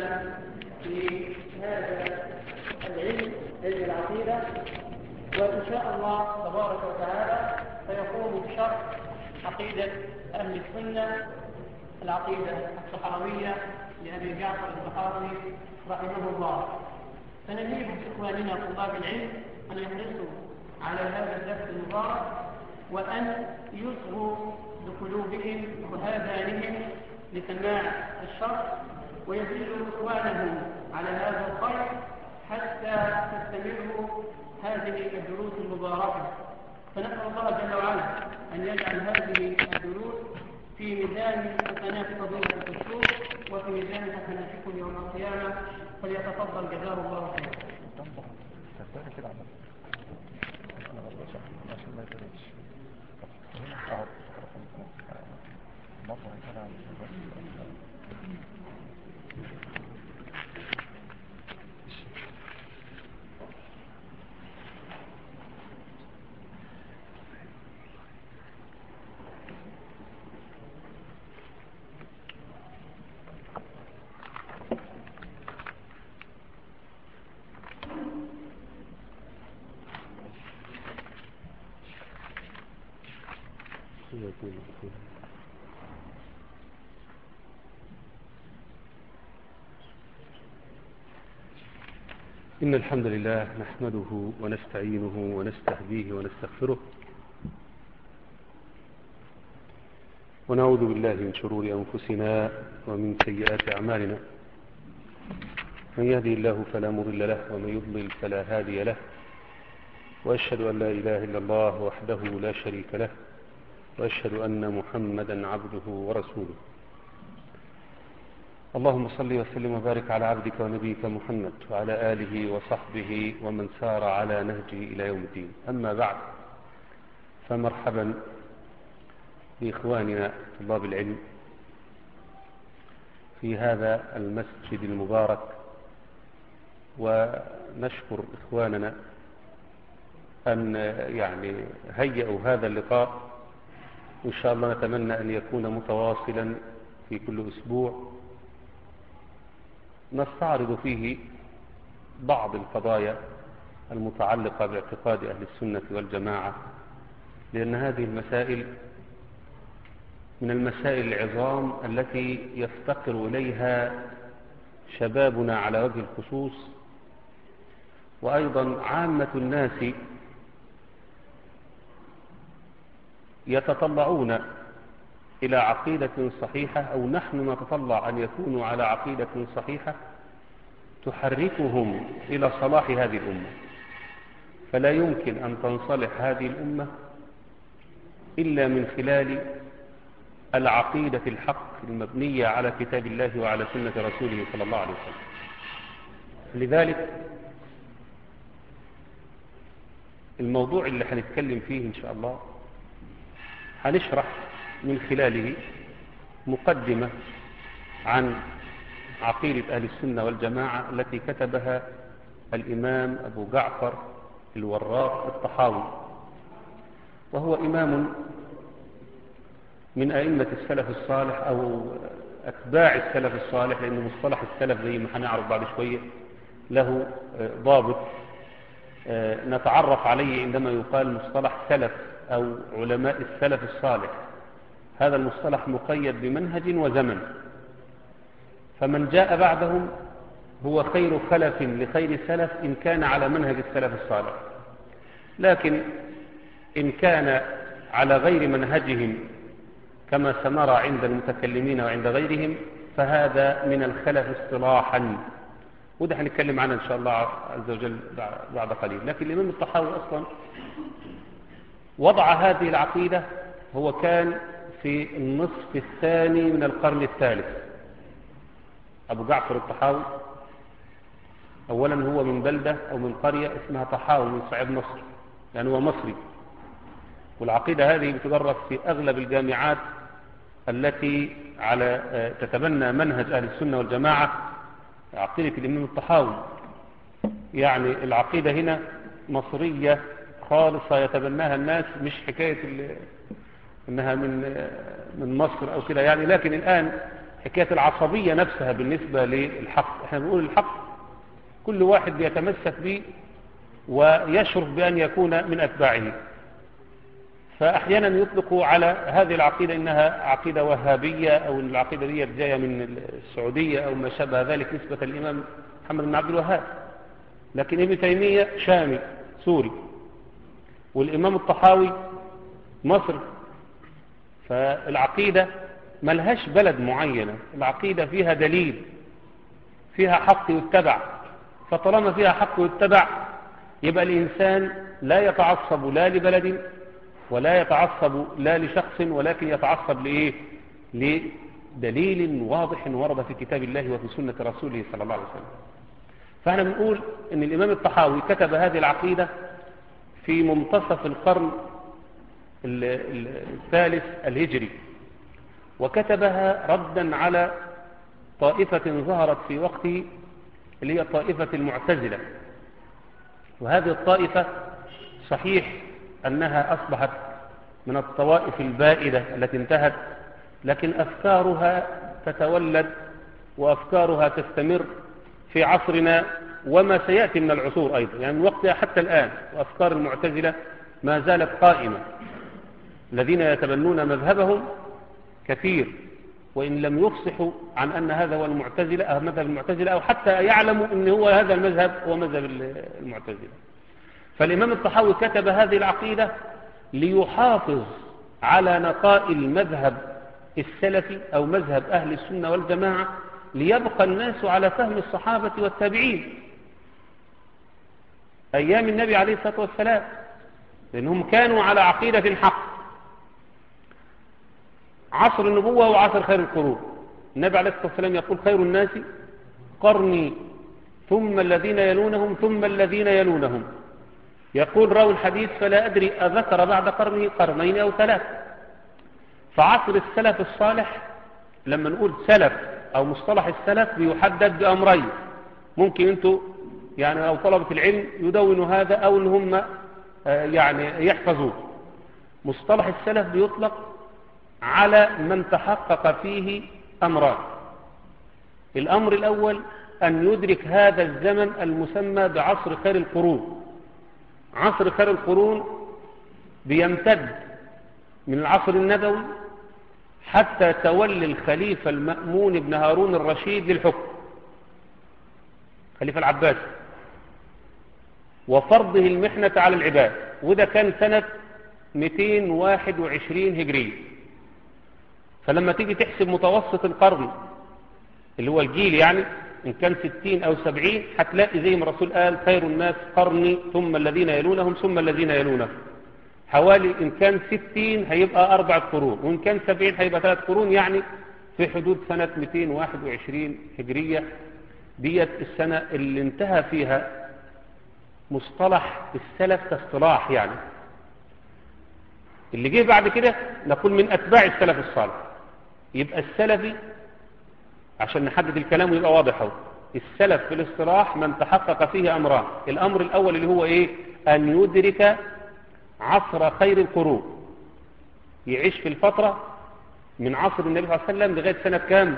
في هذا العلم علم العقيدة وإن شاء الله تبارك وتعالى سيقوم بشرح عقيدة أهل السنة العقيدة الصحراوية لأبي جعفر الصحراوي رحمه الله فنجيب إخواننا طلاب العلم أن يحرصوا على هذا الدرس المبارك وأن يصغوا بقلوبهم وآذانهم لسماع الشرح ويدلوا إخوانهم على هذا الخير حتى تستمروا هذه الدروس المباركة فنسأل الله جل وعلا أن يجعل هذه الدروس في ميزان حسنات فضيلة الدكتور وفي ميزان حسناتكم يوم القيامة فليتفضل جزاه الله خيرا. إن الحمد لله نحمده ونستعينه ونستهديه ونستغفره ونعوذ بالله من شرور أنفسنا ومن سيئات أعمالنا من يهدي الله فلا مضل له ومن يضلل فلا هادي له وأشهد أن لا إله إلا الله وحده لا شريك له وأشهد أن محمدا عبده ورسوله اللهم صل وسلم وبارك على عبدك ونبيك محمد وعلى آله وصحبه ومن سار على نهجه إلى يوم الدين أما بعد فمرحبا بإخواننا طلاب العلم في هذا المسجد المبارك ونشكر إخواننا أن يعني هيئوا هذا اللقاء إن شاء الله نتمنى أن يكون متواصلا في كل أسبوع نستعرض فيه بعض القضايا المتعلقة باعتقاد أهل السنة والجماعة لأن هذه المسائل من المسائل العظام التي يفتقر إليها شبابنا على وجه الخصوص وأيضا عامة الناس يتطلعون إلى عقيدة صحيحة أو نحن نتطلع أن يكونوا على عقيدة صحيحة تحركهم إلى صلاح هذه الأمة فلا يمكن أن تنصلح هذه الأمة إلا من خلال العقيدة الحق المبنية على كتاب الله وعلى سنة رسوله صلى الله عليه وسلم لذلك الموضوع اللي هنتكلم فيه إن شاء الله هنشرح من خلاله مقدمة عن عقيدة أهل السنة والجماعة التي كتبها الإمام أبو جعفر الوراق الطحاوي وهو إمام من أئمة السلف الصالح أو أتباع السلف الصالح لأن مصطلح السلف زي ما هنعرف بعد شوية له ضابط نتعرف عليه عندما يقال مصطلح سلف أو علماء السلف الصالح هذا المصطلح مقيد بمنهج وزمن فمن جاء بعدهم هو خير خلف لخير سلف إن كان على منهج السلف الصالح لكن إن كان على غير منهجهم كما سنرى عند المتكلمين وعند غيرهم فهذا من الخلف اصطلاحا وده هنتكلم عنه إن شاء الله عز وجل بعد قليل لكن الإمام الطحاوي أصلا وضع هذه العقيدة هو كان في النصف الثاني من القرن الثالث أبو جعفر الطحاوي أولا هو من بلدة أو من قرية اسمها طحاوي من صعيد مصر يعني هو مصري والعقيدة هذه بتدرس في أغلب الجامعات التي على تتبنى منهج أهل السنة والجماعة عقيدة الإمام الطحاوي يعني العقيدة هنا مصرية خالصة يتبناها الناس مش حكاية انها من من مصر او كده يعني لكن الان حكاية العصبية نفسها بالنسبة للحق احنا بنقول الحق كل واحد بيتمسك به ويشرف بأن يكون من أتباعه فأحيانا يطلق على هذه العقيدة إنها عقيدة وهابية أو إن العقيدة دي جاية من السعودية أو ما شابه ذلك نسبة الإمام محمد بن عبد الوهاب لكن ابن تيمية شامي سوري والإمام الطحاوي مصر فالعقيدة ملهاش بلد معينة العقيدة فيها دليل فيها حق يتبع فطالما فيها حق يتبع يبقى الإنسان لا يتعصب لا لبلد ولا يتعصب لا لشخص ولكن يتعصب لإيه لدليل واضح ورد في كتاب الله وفي سنة رسوله صلى الله عليه وسلم فاحنا بنقول ان الامام الطحاوي كتب هذه العقيدة في منتصف القرن الثالث الهجري وكتبها ردا على طائفة ظهرت في وقته اللي هي طائفة المعتزلة وهذه الطائفة صحيح أنها أصبحت من الطوائف البائدة التي انتهت لكن أفكارها تتولد وأفكارها تستمر في عصرنا وما سيأتي من العصور أيضا يعني من وقتها حتى الآن وأفكار المعتزلة ما زالت قائمة الذين يتبنون مذهبهم كثير وإن لم يفصحوا عن أن هذا هو المعتزلة أو مذهب المعتزلة أو حتى يعلموا أن هو هذا المذهب هو مذهب المعتزلة فالإمام الطحاوي كتب هذه العقيدة ليحافظ على نقاء المذهب السلفي أو مذهب أهل السنة والجماعة ليبقى الناس على فهم الصحابة والتابعين أيام النبي عليه الصلاة والسلام لأنهم كانوا على عقيدة حق عصر النبوة وعصر خير القرون النبي عليه الصلاة والسلام يقول خير الناس قرني ثم الذين يلونهم ثم الذين يلونهم يقول راوي الحديث فلا أدري أذكر بعد قرنه قرنين أو ثلاث فعصر السلف الصالح لما نقول سلف أو مصطلح السلف بيحدد بأمرين ممكن أنتوا يعني أو طلبة العلم يدونوا هذا أو إن هم يعني يحفظوه مصطلح السلف بيطلق على من تحقق فيه أمران الأمر الأول أن يدرك هذا الزمن المسمى بعصر خير القرون عصر خير القرون بيمتد من العصر النبوي حتى تولي الخليفة المأمون بن هارون الرشيد للحكم خليفة العباسي وفرضه المحنة على العباد وده كان سنة 221 هجرية فلما تيجي تحسب متوسط القرن اللي هو الجيل يعني إن كان 60 أو 70 هتلاقي زي ما الرسول قال خير الناس قرني ثم الذين يلونهم ثم الذين يلونهم حوالي إن كان 60 هيبقى أربعة قرون وإن كان 70 هيبقى ثلاث قرون يعني في حدود سنة 221 هجرية ديت السنة اللي انتهى فيها مصطلح السلف كاصطلاح يعني اللي جه بعد كده نقول من أتباع السلف الصالح يبقى السلفي عشان نحدد الكلام ويبقى واضح اهو السلف في الاصطلاح من تحقق فيه أمران الأمر الأول اللي هو إيه أن يدرك عصر خير القرون يعيش في الفترة من عصر النبي صلى الله عليه وسلم لغاية سنة كام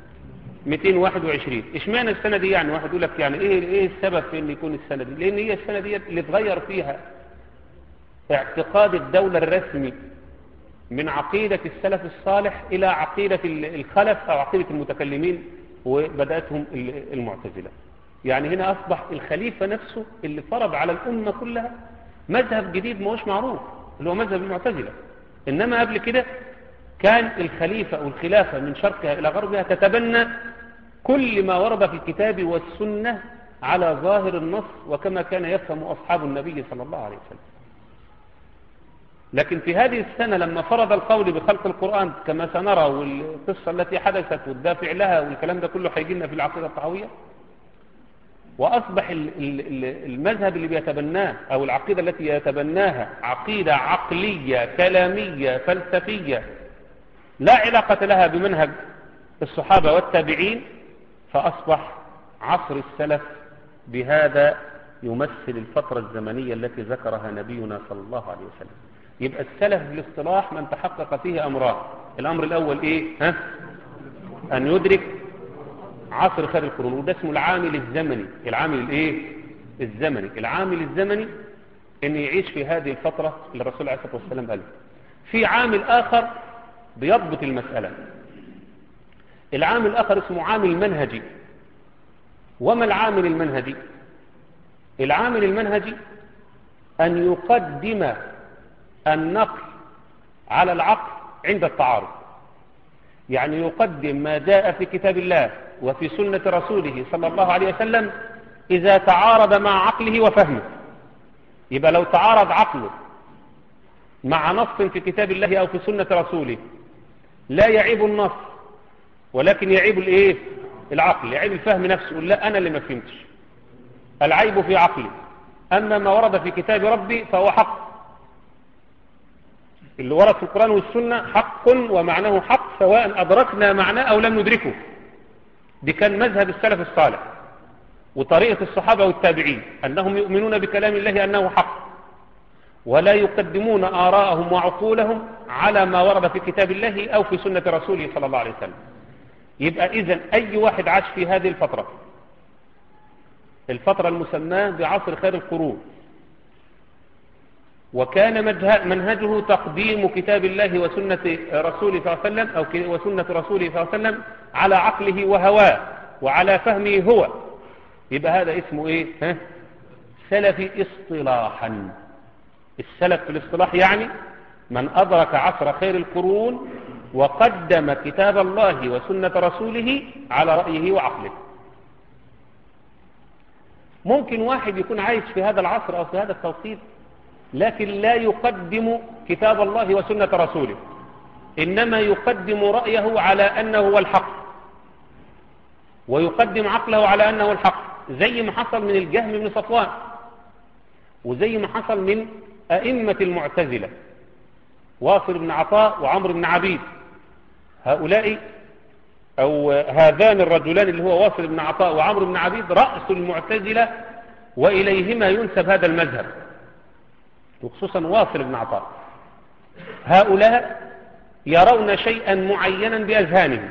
221 اشمعنى السنة دي يعني واحد يقول لك يعني ايه ايه السبب في ان يكون السنة دي لان هي السنة دي اللي اتغير فيها اعتقاد الدولة الرسمي من عقيدة السلف الصالح إلى عقيدة الخلف أو عقيدة المتكلمين وبدأتهم المعتزلة يعني هنا أصبح الخليفة نفسه اللي فرض على الأمة كلها مذهب جديد ما هوش معروف اللي هو مذهب المعتزلة إنما قبل كده كان الخليفة والخلافة من شرقها إلى غربها تتبنى كل ما ورد في الكتاب والسنة على ظاهر النص وكما كان يفهم أصحاب النبي صلى الله عليه وسلم لكن في هذه السنة لما فرض القول بخلق القرآن كما سنرى والقصة التي حدثت والدافع لها والكلام ده كله هيجي لنا في العقيدة الطحوية وأصبح المذهب اللي بيتبناه أو العقيدة التي يتبناها عقيدة عقلية كلامية فلسفية لا علاقة لها بمنهج الصحابة والتابعين فأصبح عصر السلف بهذا يمثل الفترة الزمنية التي ذكرها نبينا صلى الله عليه وسلم يبقى السلف بالاصطلاح من تحقق فيه أمران الأمر الأول إيه ها؟ أن يدرك عصر خير القرون وده اسمه العامل الزمني العامل الايه الزمني العامل الزمني ان يعيش في هذه الفترة اللي الرسول عليه الصلاة والسلام قال في عامل آخر بيضبط المسألة العامل الآخر اسمه عامل منهجي وما العامل المنهجي العامل المنهجي أن يقدم النقل على العقل عند التعارض يعني يقدم ما جاء في كتاب الله وفي سنة رسوله صلى الله عليه وسلم إذا تعارض مع عقله وفهمه يبقى لو تعارض عقله مع نص في كتاب الله أو في سنة رسوله لا يعيب النص ولكن يعيب الايه العقل يعيب الفهم نفسه يقول لا أنا اللي ما فهمتش العيب في عقلي أما ما ورد في كتاب ربي فهو حق اللي ورد في القرآن والسنة حق ومعناه حق سواء أدركنا معناه أو لم ندركه دي كان مذهب السلف الصالح وطريقة الصحابة والتابعين أنهم يؤمنون بكلام الله أنه حق ولا يقدمون آراءهم وعقولهم على ما ورد في كتاب الله أو في سنة رسوله صلى الله عليه وسلم يبقى إذن أي واحد عاش في هذه الفترة الفترة المسماة بعصر خير القرون وكان منهجه تقديم كتاب الله وسنة رسوله صلى الله عليه وسلم أو وسنة رسوله صلى الله عليه وسلم على عقله وهواه وعلى فهمه هو يبقى هذا اسمه ايه ها؟ سلفي اصطلاحا السلف في الاصطلاح يعني من أدرك عصر خير القرون وقدم كتاب الله وسنة رسوله على رأيه وعقله ممكن واحد يكون عايش في هذا العصر أو في هذا التوقيت لكن لا يقدم كتاب الله وسنة رسوله إنما يقدم رأيه على أنه هو الحق ويقدم عقله على أنه الحق زي ما حصل من الجهم بن صفوان وزي ما حصل من أئمة المعتزلة واصل بن عطاء وعمر بن عبيد هؤلاء أو هذان الرجلان اللي هو واصل بن عطاء وعمر بن عبيد رأس المعتزلة وإليهما ينسب هذا المذهب وخصوصا واصل بن عطاء هؤلاء يرون شيئا معينا بأذهانهم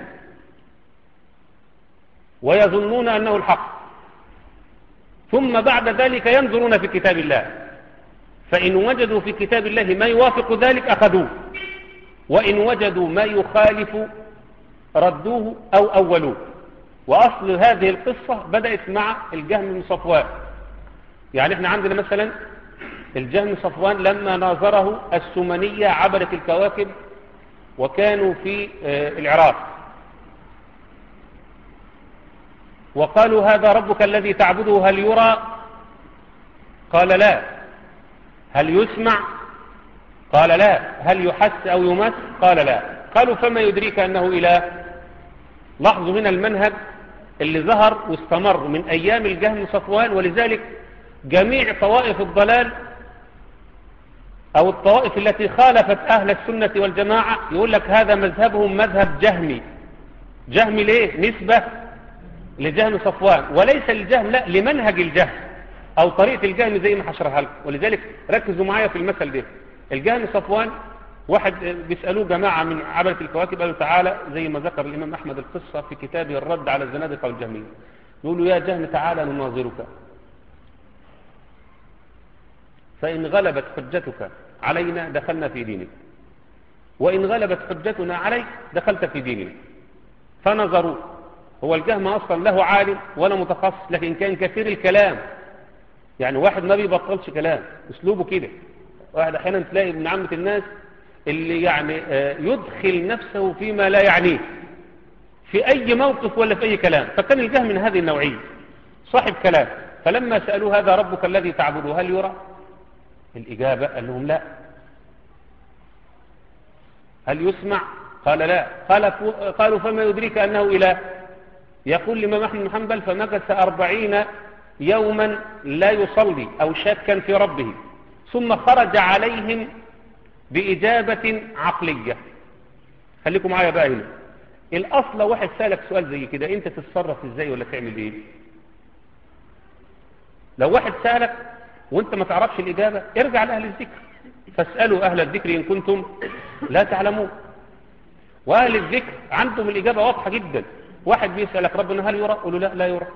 ويظنون أنه الحق ثم بعد ذلك ينظرون في كتاب الله فإن وجدوا في كتاب الله ما يوافق ذلك أخذوه وإن وجدوا ما يخالف ردوه أو أولوه وأصل هذه القصة بدأت مع الجهم بن صفوان يعني احنا عندنا مثلا الجهم بن صفوان لما ناظره السمنية عبرت الكواكب وكانوا في العراق وقالوا هذا ربك الذي تعبده هل يرى قال لا هل يسمع قال لا هل يحس أو يمس قال لا قالوا فما يدريك أنه إله لاحظوا هنا المنهج اللي ظهر واستمر من أيام الجهم صفوان ولذلك جميع طوائف الضلال أو الطوائف التي خالفت أهل السنة والجماعة يقول لك هذا مذهبهم مذهب جهمي جهمي ليه نسبة لجهم صفوان وليس الجهم لا لمنهج الجهم أو طريقة الجهم زي ما هشرحها لكم ولذلك ركزوا معايا في المثل ده الجهم صفوان واحد بيسألوه جماعة من عبرة الكواكب قالوا تعالى زي ما ذكر الإمام أحمد القصة في كتابه الرد على الزنادقة والجهمية يقولوا يا جهم تعالى نناظرك فإن غلبت حجتك علينا دخلنا في دينك وإن غلبت حجتنا عليك دخلت في ديننا فنظروا هو الجهم أصلا له عالم ولا متخصص لكن كان كثير الكلام يعني واحد ما بيبطلش كلام اسلوبه كده واحد احيانا تلاقي من عامة الناس اللي يعني يدخل نفسه فيما لا يعنيه في أي موقف ولا في أي كلام فكان الجهم من هذه النوعية صاحب كلام فلما سألوه هذا ربك الذي تعبده هل يرى الإجابة قال لهم لا هل يسمع قال لا قال قالوا فما يدريك أنه إله يقول الإمام أحمد بن حنبل فمكث أربعين يوما لا يصلي أو شاكا في ربه ثم خرج عليهم بإجابة عقلية خليكم معايا بقى هنا الأصل لو واحد سألك سؤال زي كده أنت تتصرف إزاي ولا تعمل إيه لو واحد سألك وانت ما تعرفش الإجابة ارجع لأهل الذكر فاسألوا أهل الذكر إن كنتم لا تعلمون وأهل الذكر عندهم الإجابة واضحة جدا واحد بيسألك ربنا هل يرى قل له لا لا يرى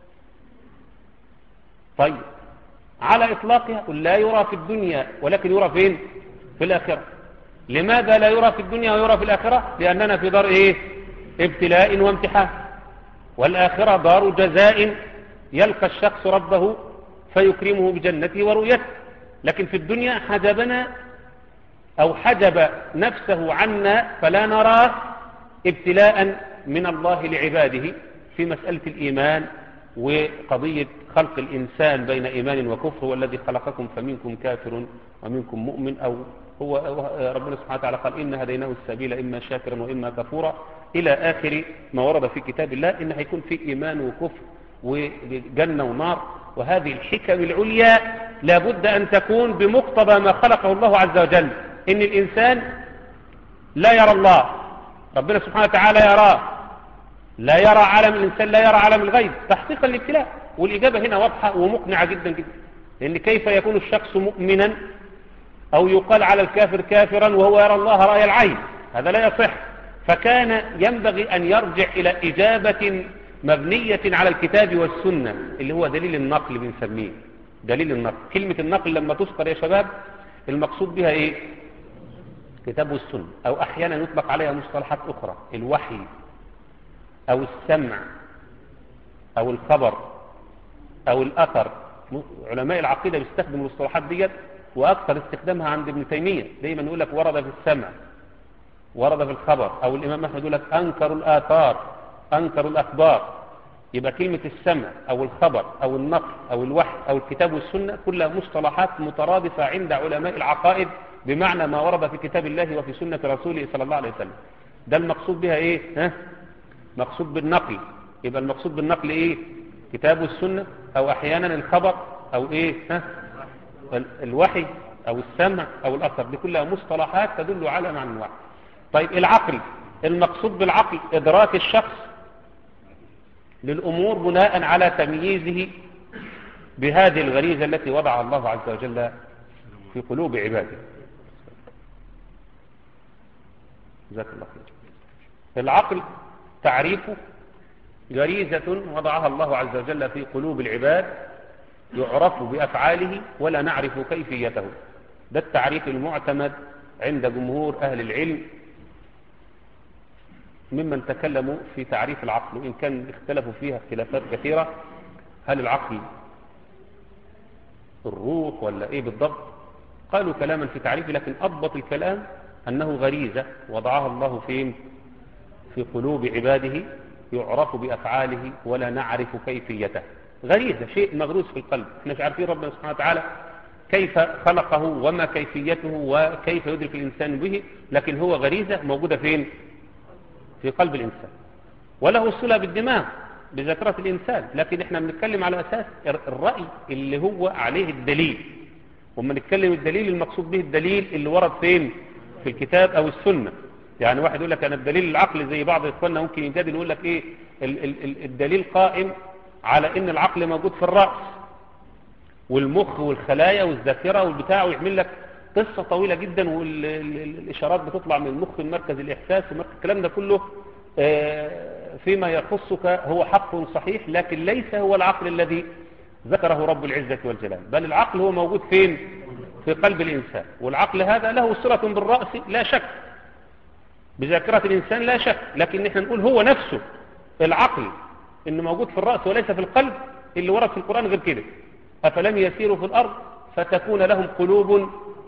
طيب على إطلاقها قل لا يرى في الدنيا ولكن يرى فين في الآخرة لماذا لا يرى في الدنيا ويرى في الآخرة لأننا في دار إيه ابتلاء وامتحان والآخرة دار جزاء يلقى الشخص ربه فيكرمه بجنته ورؤيته لكن في الدنيا حجبنا أو حجب نفسه عنا فلا نراه ابتلاء من الله لعباده في مسألة الإيمان وقضية خلق الإنسان بين إيمان وكفر والذي خلقكم فمنكم كافر ومنكم مؤمن أو هو ربنا سبحانه وتعالى قال إن هديناه السبيل إما شاكرا وإما كفورا إلى آخر ما ورد في كتاب الله إن هيكون في إيمان وكفر وجنة ونار وهذه الحكم العليا لابد أن تكون بمقتضى ما خلقه الله عز وجل إن الإنسان لا يرى الله ربنا سبحانه وتعالى يراه لا يرى عالم الإنسان لا يرى عالم الغيب تحقيقا للابتلاء والإجابة هنا واضحة ومقنعة جدا جدا لأن كيف يكون الشخص مؤمنا أو يقال على الكافر كافرا وهو يرى الله رأي العين هذا لا يصح فكان ينبغي أن يرجع إلى إجابة مبنية على الكتاب والسنة اللي هو دليل النقل بنسميه دليل النقل كلمة النقل لما تذكر يا شباب المقصود بها إيه كتاب والسنة أو أحيانا يطلق عليها مصطلحات أخرى الوحي أو السمع أو الخبر أو الأثر علماء العقيدة بيستخدموا المصطلحات ديت وأكثر استخدامها عند ابن تيمية دايما يقول لك ورد في السمع ورد في الخبر أو الإمام أحمد يقول لك أنكروا الآثار أنكروا الأخبار يبقى كلمة السمع أو الخبر أو النقل أو الوحي أو الكتاب والسنة كلها مصطلحات مترادفة عند علماء العقائد بمعنى ما ورد في كتاب الله وفي سنة رسوله صلى الله عليه وسلم ده المقصود بها إيه ها؟ مقصود بالنقل يبقى المقصود بالنقل إيه كتاب والسنة أو أحيانا الخبر أو إيه ها؟ الوحي أو السمع أو الأثر دي كلها مصطلحات تدل على معنى واحد طيب العقل المقصود بالعقل إدراك الشخص للأمور بناء على تمييزه بهذه الغريزة التي وضع الله عز وجل في قلوب عباده جزاك الله خير العقل تعريفه غريزة وضعها الله عز وجل في قلوب العباد يعرف بأفعاله ولا نعرف كيفيته ده التعريف المعتمد عند جمهور أهل العلم ممن تكلموا في تعريف العقل وإن كان اختلفوا فيها اختلافات كثيرة هل العقل الروح ولا إيه بالضبط قالوا كلاما في تعريفه لكن أضبط الكلام أنه غريزة وضعها الله فين في قلوب عباده يعرف بأفعاله ولا نعرف كيفيته غريزة شيء مغروس في القلب احنا مش عارفين ربنا سبحانه وتعالى كيف خلقه وما كيفيته وكيف يدرك الإنسان به لكن هو غريزة موجودة فين في قلب الإنسان وله صلة بالدماغ بذكرة الإنسان لكن احنا بنتكلم على أساس الرأي اللي هو عليه الدليل وما نتكلم الدليل المقصود به الدليل اللي ورد فين في الكتاب أو السنة يعني واحد يقول لك أنا الدليل العقل زي بعض إخواننا ممكن يجادل يقول لك إيه ال ال الدليل قائم على إن العقل موجود في الرأس والمخ والخلايا والذاكرة والبتاع ويعمل لك قصة طويلة جدا والإشارات بتطلع من المخ المركز الإحساس الكلام ده كله فيما يخصك هو حق صحيح لكن ليس هو العقل الذي ذكره رب العزة والجلال بل العقل هو موجود فين في قلب الإنسان والعقل هذا له صلة بالرأس لا شك بذاكرة الإنسان لا شك لكن نحن نقول هو نفسه العقل إنه موجود في الرأس وليس في القلب اللي ورد في القرآن غير كده أفلم يسيروا في الأرض فتكون لهم قلوب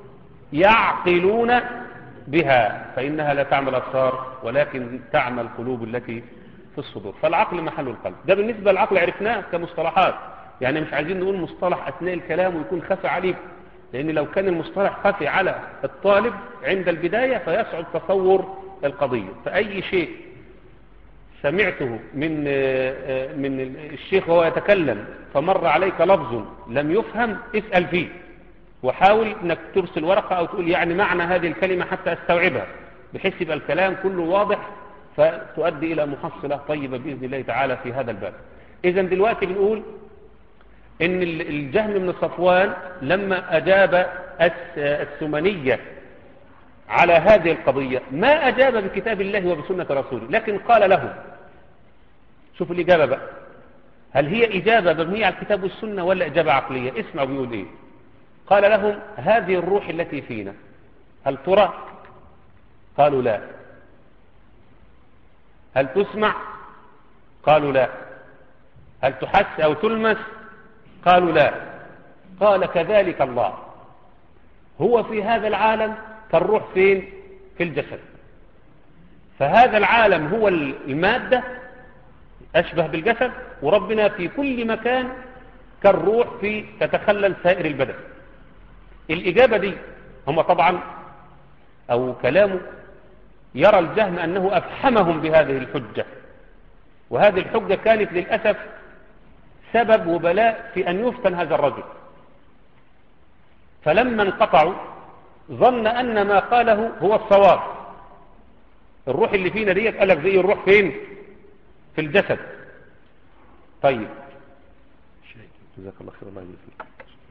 يعقلون بها فإنها لا تعمل أبصار ولكن تعمل القلوب التي في الصدور فالعقل محل القلب ده بالنسبة للعقل عرفناه كمصطلحات يعني مش عايزين نقول مصطلح أثناء الكلام ويكون خفي عليك لأن لو كان المصطلح خفي على الطالب عند البداية فيصعب تصور القضية فأي شيء سمعته من من الشيخ وهو يتكلم فمر عليك لفظ لم يفهم اسأل فيه وحاول انك ترسل ورقة او تقول يعني معنى هذه الكلمة حتى استوعبها بحيث يبقى الكلام كله واضح فتؤدي الى محصلة طيبة بإذن الله تعالى في هذا الباب اذا دلوقتي بنقول ان الجهم من صفوان لما اجاب السمنية على هذه القضية ما أجاب بكتاب الله وبسنة رسوله لكن قال لهم شوف الإجابة بقى هل هي إجابة مبنية على الكتاب والسنة ولا إجابة عقلية اسمعوا بيقول إيه قال لهم هذه الروح التي فينا هل ترى قالوا لا هل تسمع قالوا لا هل تحس أو تلمس قالوا لا قال كذلك الله هو في هذا العالم كالروح فين في الجسد فهذا العالم هو المادة أشبه بالجسد وربنا في كل مكان كالروح في تتخلل سائر البدن الإجابة دي هم طبعا أو كلامه يرى الجهم أنه أفحمهم بهذه الحجة وهذه الحجة كانت للأسف سبب وبلاء في أن يفتن هذا الرجل فلما انقطعوا ظن أن ما قاله هو الصواب الروح اللي فينا ديت قالك زي الروح فين في الجسد طيب جزاك الله خير الله يبارك فيك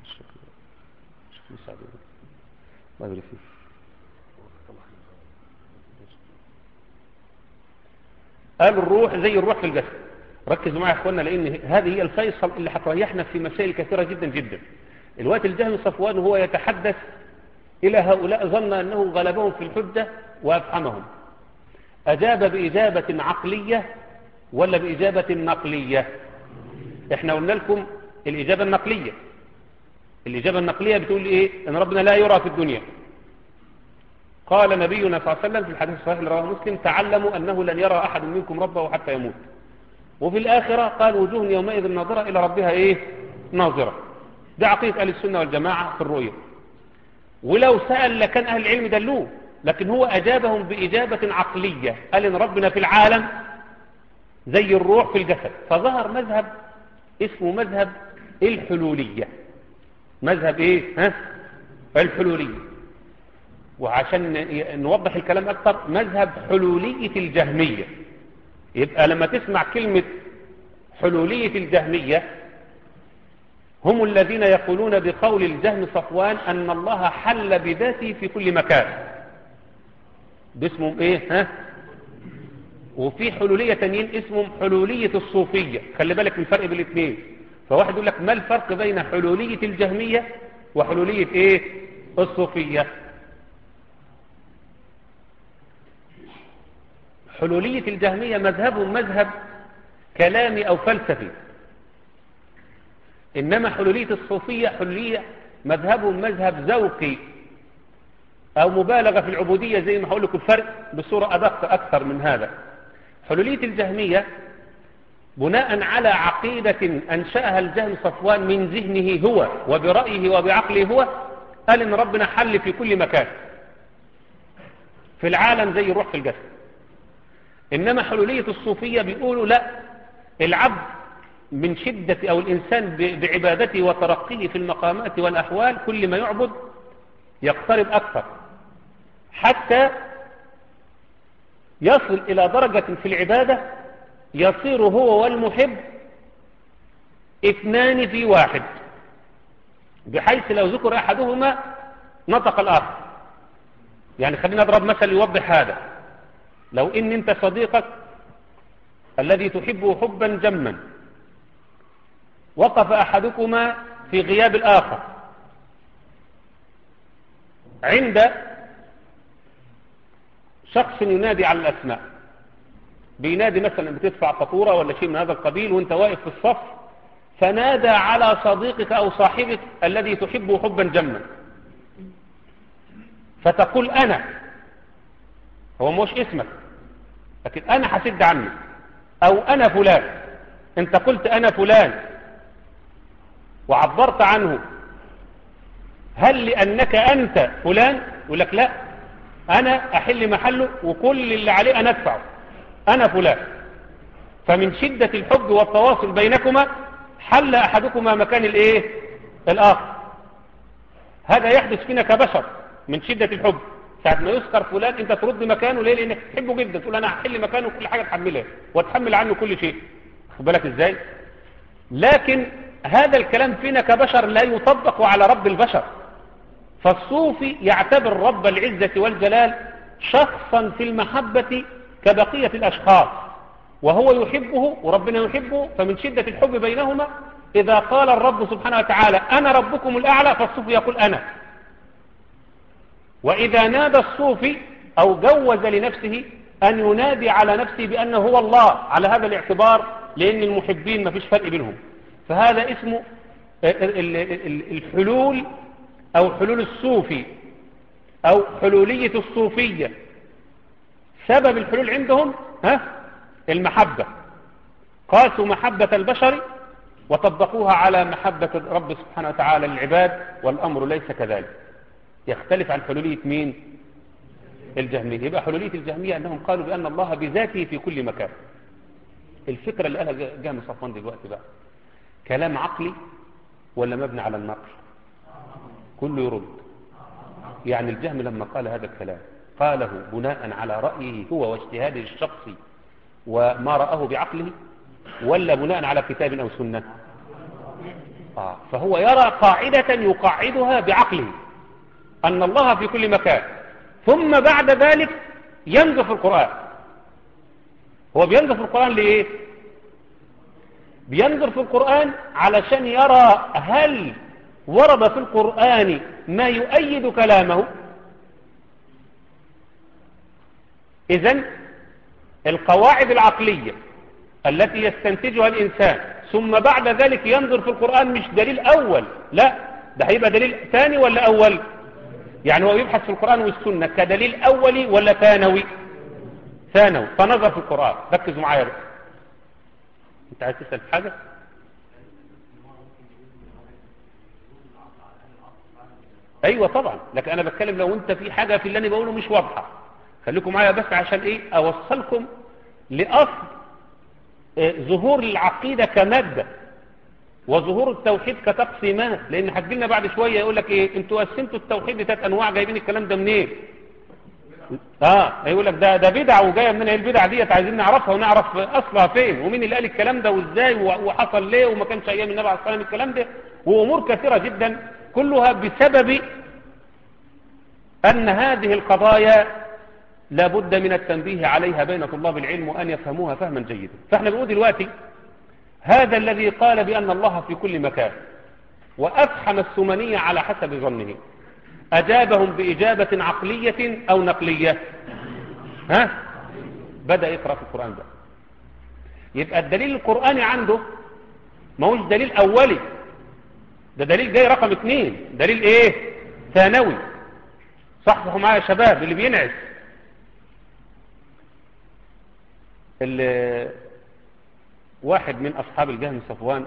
شكرا الله يبارك فيك قال الروح زي الروح في الجسد ركزوا معي يا اخوانا لان هذه هي الفيصل اللي هتريحنا في مسائل كثيره جدا جدا الوقت الجهم صفوان هو يتحدث الى هؤلاء ظن انه غلبهم في الحجه وافحمهم اجاب باجابه عقليه ولا باجابه نقليه احنا قلنا لكم الاجابه النقليه الاجابه النقليه بتقول ايه ان ربنا لا يرى في الدنيا قال نبينا صلى الله عليه وسلم في الحديث الصحيح اللي رواه مسلم تعلموا أنه لن يرى أحد منكم ربه حتى يموت وفي الآخرة قال وجوه يومئذ ناظرة إلى ربها إيه ناظرة ده عقيدة أهل السنة والجماعة في الرؤية ولو سأل لكان أهل العلم دلوه لكن هو أجابهم بإجابة عقلية قال إن ربنا في العالم زي الروح في الجسد فظهر مذهب اسمه مذهب الحلولية مذهب إيه ها الحلولية وعشان نوضح الكلام أكثر مذهب حلولية الجهمية يبقى لما تسمع كلمة حلولية الجهمية هم الذين يقولون بقول الجهم صفوان أن الله حل بذاته في كل مكان باسمهم ايه ها وفي حلولية تانيين اسمهم حلولية الصوفية خلي بالك من الفرق بين الاثنين فواحد يقول لك ما الفرق بين حلولية الجهمية وحلولية ايه الصوفية حلولية الجهمية مذهبهم مذهب كلامي أو فلسفي إنما حلولية الصوفية حلولية مذهبهم مذهب ذوقي أو مبالغة في العبودية زي ما هقول لكم الفرق بصورة أدق أكثر من هذا حلولية الجهمية بناء على عقيدة أنشأها الجهم صفوان من ذهنه هو وبرأيه وبعقله هو قال إن ربنا حل في كل مكان في العالم زي الروح في الجسد إنما حلولية الصوفية بيقولوا لا العبد من شدة أو الإنسان بعبادته وترقيه في المقامات والأحوال كل ما يعبد يقترب أكثر حتى يصل إلى درجة في العبادة يصير هو والمحب اثنان في واحد بحيث لو ذكر أحدهما نطق الآخر يعني خلينا نضرب مثل يوضح هذا لو إن أنت صديقك الذي تحبه حبا جما وقف أحدكما في غياب الآخر عند شخص ينادي على الأسماء بينادي مثلا بتدفع فاتورة ولا شيء من هذا القبيل وانت واقف في الصف فنادى على صديقك أو صاحبك الذي تحبه حبا جما فتقول أنا هو مش اسمك لكن أنا هسد عني أو أنا فلان أنت قلت أنا فلان وعبرت عنه هل لأنك أنت فلان يقول لك لا أنا أحل محله وكل اللي عليه أنا أدفعه أنا فلان فمن شدة الحب والتواصل بينكما حل أحدكما مكان الإيه الآخر هذا يحدث فينا كبشر من شدة الحب ساعة ما يذكر فلان انت ترد مكانه ليه لانك تحبه جدا تقول انا هحل مكانه كل حاجة تحملها وتحمل عنه كل شيء خد بالك ازاي لكن هذا الكلام فينا كبشر لا يطبق على رب البشر فالصوفي يعتبر رب العزة والجلال شخصا في المحبة كبقية الأشخاص وهو يحبه وربنا يحبه فمن شدة الحب بينهما إذا قال الرب سبحانه وتعالى أنا ربكم الأعلى فالصوفي يقول أنا وإذا نادى الصوفي أو جوز لنفسه أن ينادي على نفسه بأنه هو الله على هذا الاعتبار لأن المحبين ما فيش فرق بينهم فهذا اسمه الحلول أو حلول الصوفي أو حلولية الصوفية سبب الحلول عندهم ها المحبة قاسوا محبة البشر وطبقوها على محبة رب سبحانه وتعالى للعباد والأمر ليس كذلك يختلف عن حلولية مين الجهمية يبقى حلولية الجهمية أنهم قالوا بأن الله بذاته في كل مكان الفكرة اللي قالها جهم صفوان دلوقتي بقى كلام عقلي ولا مبني على النقل كله يرد يعني الجهم لما قال هذا الكلام قاله بناء على رأيه هو واجتهاده الشخصي وما رآه بعقله ولا بناء على كتاب أو سنة آه فهو يرى قاعدة يقعدها بعقله أن الله في كل مكان ثم بعد ذلك ينظر في القرآن هو بينظر في القرآن لإيه بينظر في القرآن علشان يرى هل ورد في القرآن ما يؤيد كلامه إذن القواعد العقلية التي يستنتجها الإنسان ثم بعد ذلك ينظر في القرآن مش دليل أول لا ده هيبقى دليل ثاني ولا أول يعني هو يبحث في القرآن والسنة كدليل أولي ولا ثانوي ثانوي فنظر في القرآن ركزوا معايا بقى انت عايز تسأل في حاجة ايوه طبعا لكن انا بتكلم لو انت في حاجة في اللي انا بقوله مش واضحة خليكم معايا بس عشان ايه اوصلكم لاصل اه ظهور العقيدة كمادة وظهور التوحيد كتقسيمات لان هتجيلنا بعد شوية يقول لك ايه انتوا قسمتوا التوحيد لثلاث انواع جايبين الكلام ده منين اه يقول لك ده ده بدعه وجايه منين البدع ديت عايزين نعرفها ونعرف اصلها فين ومين اللي قال الكلام ده وازاي وحصل ليه وما كانش ايام النبي عليه الصلاه والسلام الكلام ده وامور كثيره جدا كلها بسبب ان هذه القضايا لابد من التنبيه عليها بين طلاب العلم وان يفهموها فهما جيدا فاحنا بنقول دلوقتي هذا الذي قال بان الله في كل مكان وافحم السمنيه على حسب ظنه أجابهم بإجابة عقلية أو نقلية ها بدأ يقرأ في القرآن ده يبقى الدليل القرآني عنده ما هوش دليل أولي ده دليل جاي رقم اثنين دليل ايه ثانوي صحصحوا معايا يا شباب اللي بينعس اللي واحد من أصحاب الجهم صفوان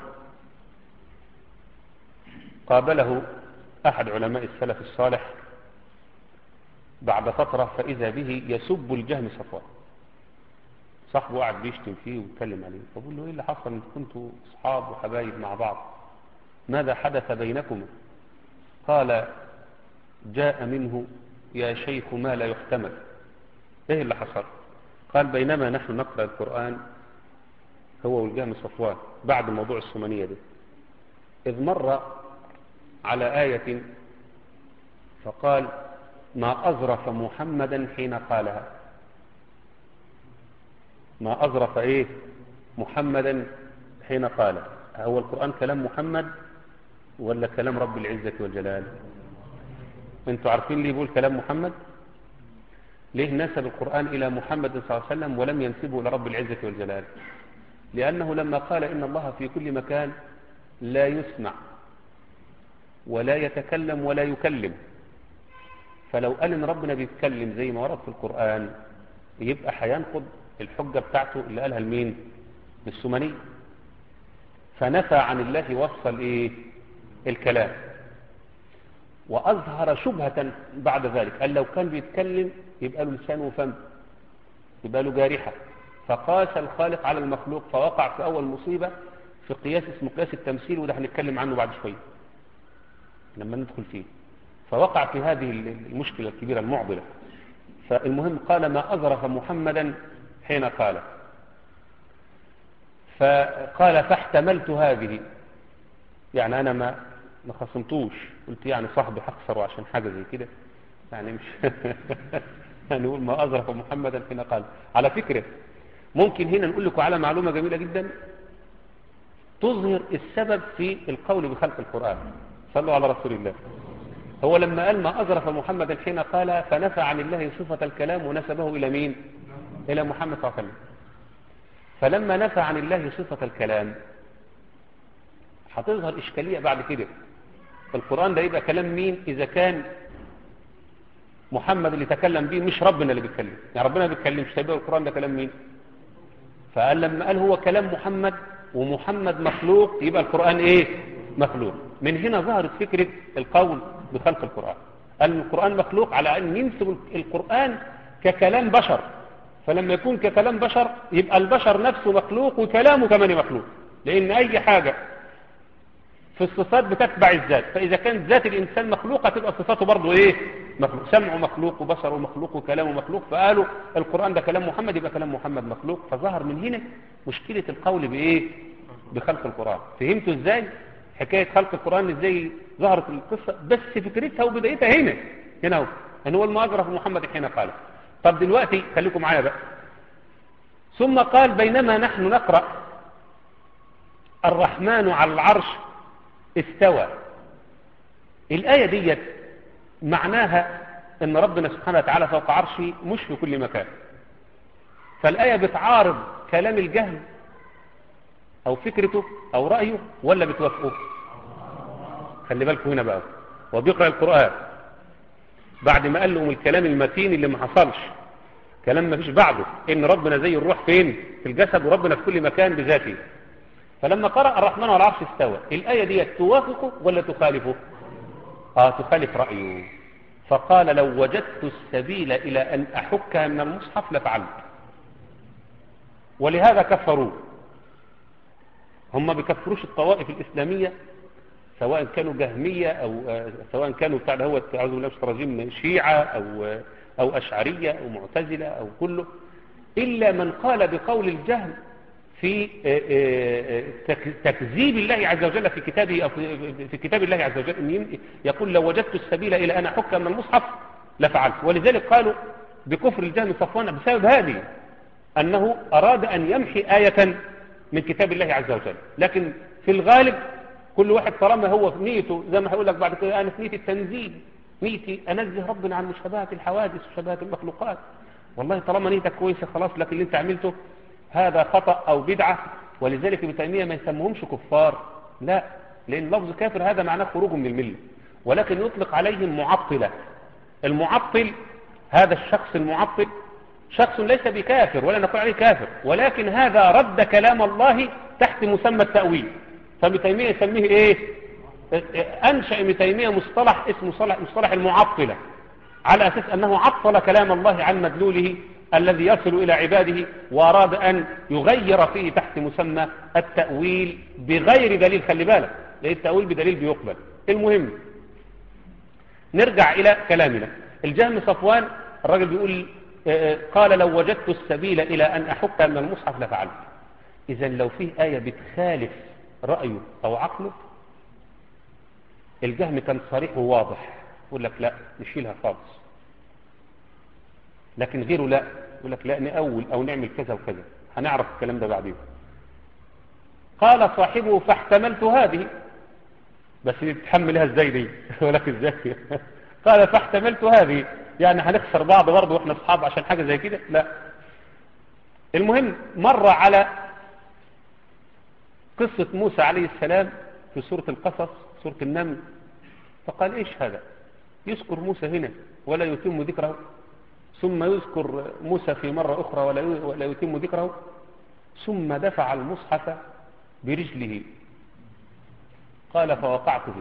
قابله أحد علماء السلف الصالح بعد فترة فإذا به يسب الجهم صفوان صاحبه قاعد بيشتم فيه ويتكلم عليه فبقول له ايه اللي حصل انتوا كنتوا اصحاب وحبايب مع بعض ماذا حدث بينكما قال جاء منه يا شيخ ما لا يحتمل ايه اللي حصل قال بينما نحن نقرأ القرآن هو والجهم صفوان بعد موضوع السمنية دي إذ مر على آية فقال ما أزرف محمدا حين قالها ما أزرف إيه محمدا حين قال هو القرآن كلام محمد ولا كلام رب العزة والجلال انتوا عارفين ليه يقول كلام محمد ليه نسب القرآن إلى محمد صلى الله عليه وسلم ولم ينسبه إلى رب العزة والجلال لأنه لما قال إن الله في كل مكان لا يسمع ولا يتكلم ولا يكلم فلو قال ان ربنا بيتكلم زي ما ورد في القرآن يبقى هينقض الحجة بتاعته اللي قالها لمين للسمني فنفى عن الله وصف الايه الكلام واظهر شبهة بعد ذلك قال لو كان بيتكلم يبقى له لسان وفم يبقى له جارحة فقاس الخالق على المخلوق فوقع في اول مصيبة في قياس اسمه قياس التمثيل وده هنتكلم عنه بعد شويه لما ندخل فيه فوقع في هذه المشكلة الكبيرة المعضلة فالمهم قال ما أظرف محمدا حين قال فقال فاحتملت هذه يعني أنا ما ما خصمتوش قلت يعني صاحبي هخسره عشان حاجة زي كده يعني مش هنقول ما أظرف محمدا حين قال على فكرة ممكن هنا نقول لكم على معلومة جميلة جدا تظهر السبب في القول بخلق القرآن صلوا على رسول الله هو لما قال ما أظرف محمدا حين قال فنفى عن الله صفة الكلام ونسبه إلى مين إلى محمد صلى الله عليه وسلم فلما نفى عن الله صفة الكلام هتظهر إشكالية بعد كده القرآن ده يبقى كلام مين إذا كان محمد اللي تكلم به مش ربنا اللي بيتكلم يعني ربنا ما بيتكلمش طيب القرآن ده كلام مين فقال لما قال هو كلام محمد ومحمد مخلوق يبقى القرآن ايه مخلوق من هنا ظهرت فكرة القول بخلق القرآن قال القرآن مخلوق على أن ينسب القرآن ككلام بشر فلما يكون ككلام بشر يبقى البشر نفسه مخلوق وكلامه كمان مخلوق لأن أي حاجة في الصفات بتتبع الذات فإذا كانت ذات الإنسان مخلوقة تبقى صفاته برضه إيه مخلوق سمعه مخلوق وبصره مخلوق وكلامه مخلوق فقالوا القرآن ده كلام محمد يبقى كلام محمد مخلوق فظهر من هنا مشكلة القول بإيه بخلق القرآن فهمتوا إزاي حكاية خلق القرآن إزاي ظهرت القصة بس فكرتها وبدايتها هنا هنا هو أن هو المؤجرة محمد حين قال طب دلوقتي خليكم معايا بقى ثم قال بينما نحن نقرأ الرحمن على العرش استوى الآية ديت معناها ان ربنا سبحانه وتعالى فوق عرشه مش في كل مكان فالآية بتعارض كلام الجهل او فكرته او رأيه ولا بتوافقه خلي بالكم هنا بقى وبيقرأ القرآن بعد ما قال لهم الكلام المتين اللي ما حصلش كلام ما فيش بعده ان ربنا زي الروح فين في الجسد وربنا في كل مكان بذاته فلما قرأ الرحمن على العرش استوى الآية دي توافقه ولا تخالفه آه تخالف رأيه فقال لو وجدت السبيل إلى أن أحكها من المصحف لفعلت ولهذا كفروا هم بكفروش الطوائف الإسلامية سواء كانوا جهمية أو آه سواء كانوا بتاع هو أعوذ بالله من الرجيم شيعة أو آه أو أشعرية أو معتزلة أو كله إلا من قال بقول الجهل في تكذيب الله عز وجل في كتابه أو في كتاب الله عز وجل يقول لو وجدت السبيل إلى أن أحك من المصحف لفعلت ولذلك قالوا بكفر الجهم صفوان بسبب هذه أنه أراد أن يمحي آية من كتاب الله عز وجل لكن في الغالب كل واحد طالما هو في نيته زي ما هقول لك بعد كده أنا في نيتي التنزيل نيتي أنزه ربنا عن مشابهة الحوادث وشبهة المخلوقات والله طالما نيتك كويسة خلاص لكن اللي انت عملته هذا خطأ أو بدعة ولذلك ابن تيمية ما يسموهمش كفار لا لأن لفظ كافر هذا معناه خروج من الملة ولكن يطلق عليهم معطلة المعطل هذا الشخص المعطل شخص ليس بكافر ولا نقول عليه كافر ولكن هذا رد كلام الله تحت مسمى التأويل فابن تيمية يسميه ايه أنشأ ابن تيمية مصطلح اسمه مصطلح, مصطلح المعطلة على أساس أنه عطل كلام الله عن مدلوله الذي يصل إلى عباده وأراد أن يغير فيه تحت مسمى التأويل بغير دليل خلي بالك لأن التأويل بدليل بيقبل المهم نرجع إلى كلامنا الجهم صفوان الراجل بيقول قال لو وجدت السبيل إلى أن أحك من المصحف لفعلت إذا لو فيه آية بتخالف رأيه أو عقله الجهم كان صريح وواضح يقول لك لا نشيلها خالص لكن غيره لا يقول لك لا نأول أو نعمل كذا وكذا هنعرف الكلام ده بعدين قال صاحبه فاحتملت هذه بس تتحملها ازاي دي يقول لك ازاي قال فاحتملت هذه يعني هنخسر بعض برضه واحنا اصحاب عشان حاجة زي كده لا المهم مر على قصة موسى عليه السلام في سورة القصص سورة النمل فقال ايش هذا يذكر موسى هنا ولا يتم ذكره ثم يذكر موسى في مرة أخرى ولا يتم ذكره ثم دفع المصحف برجله قال فوقعت فيه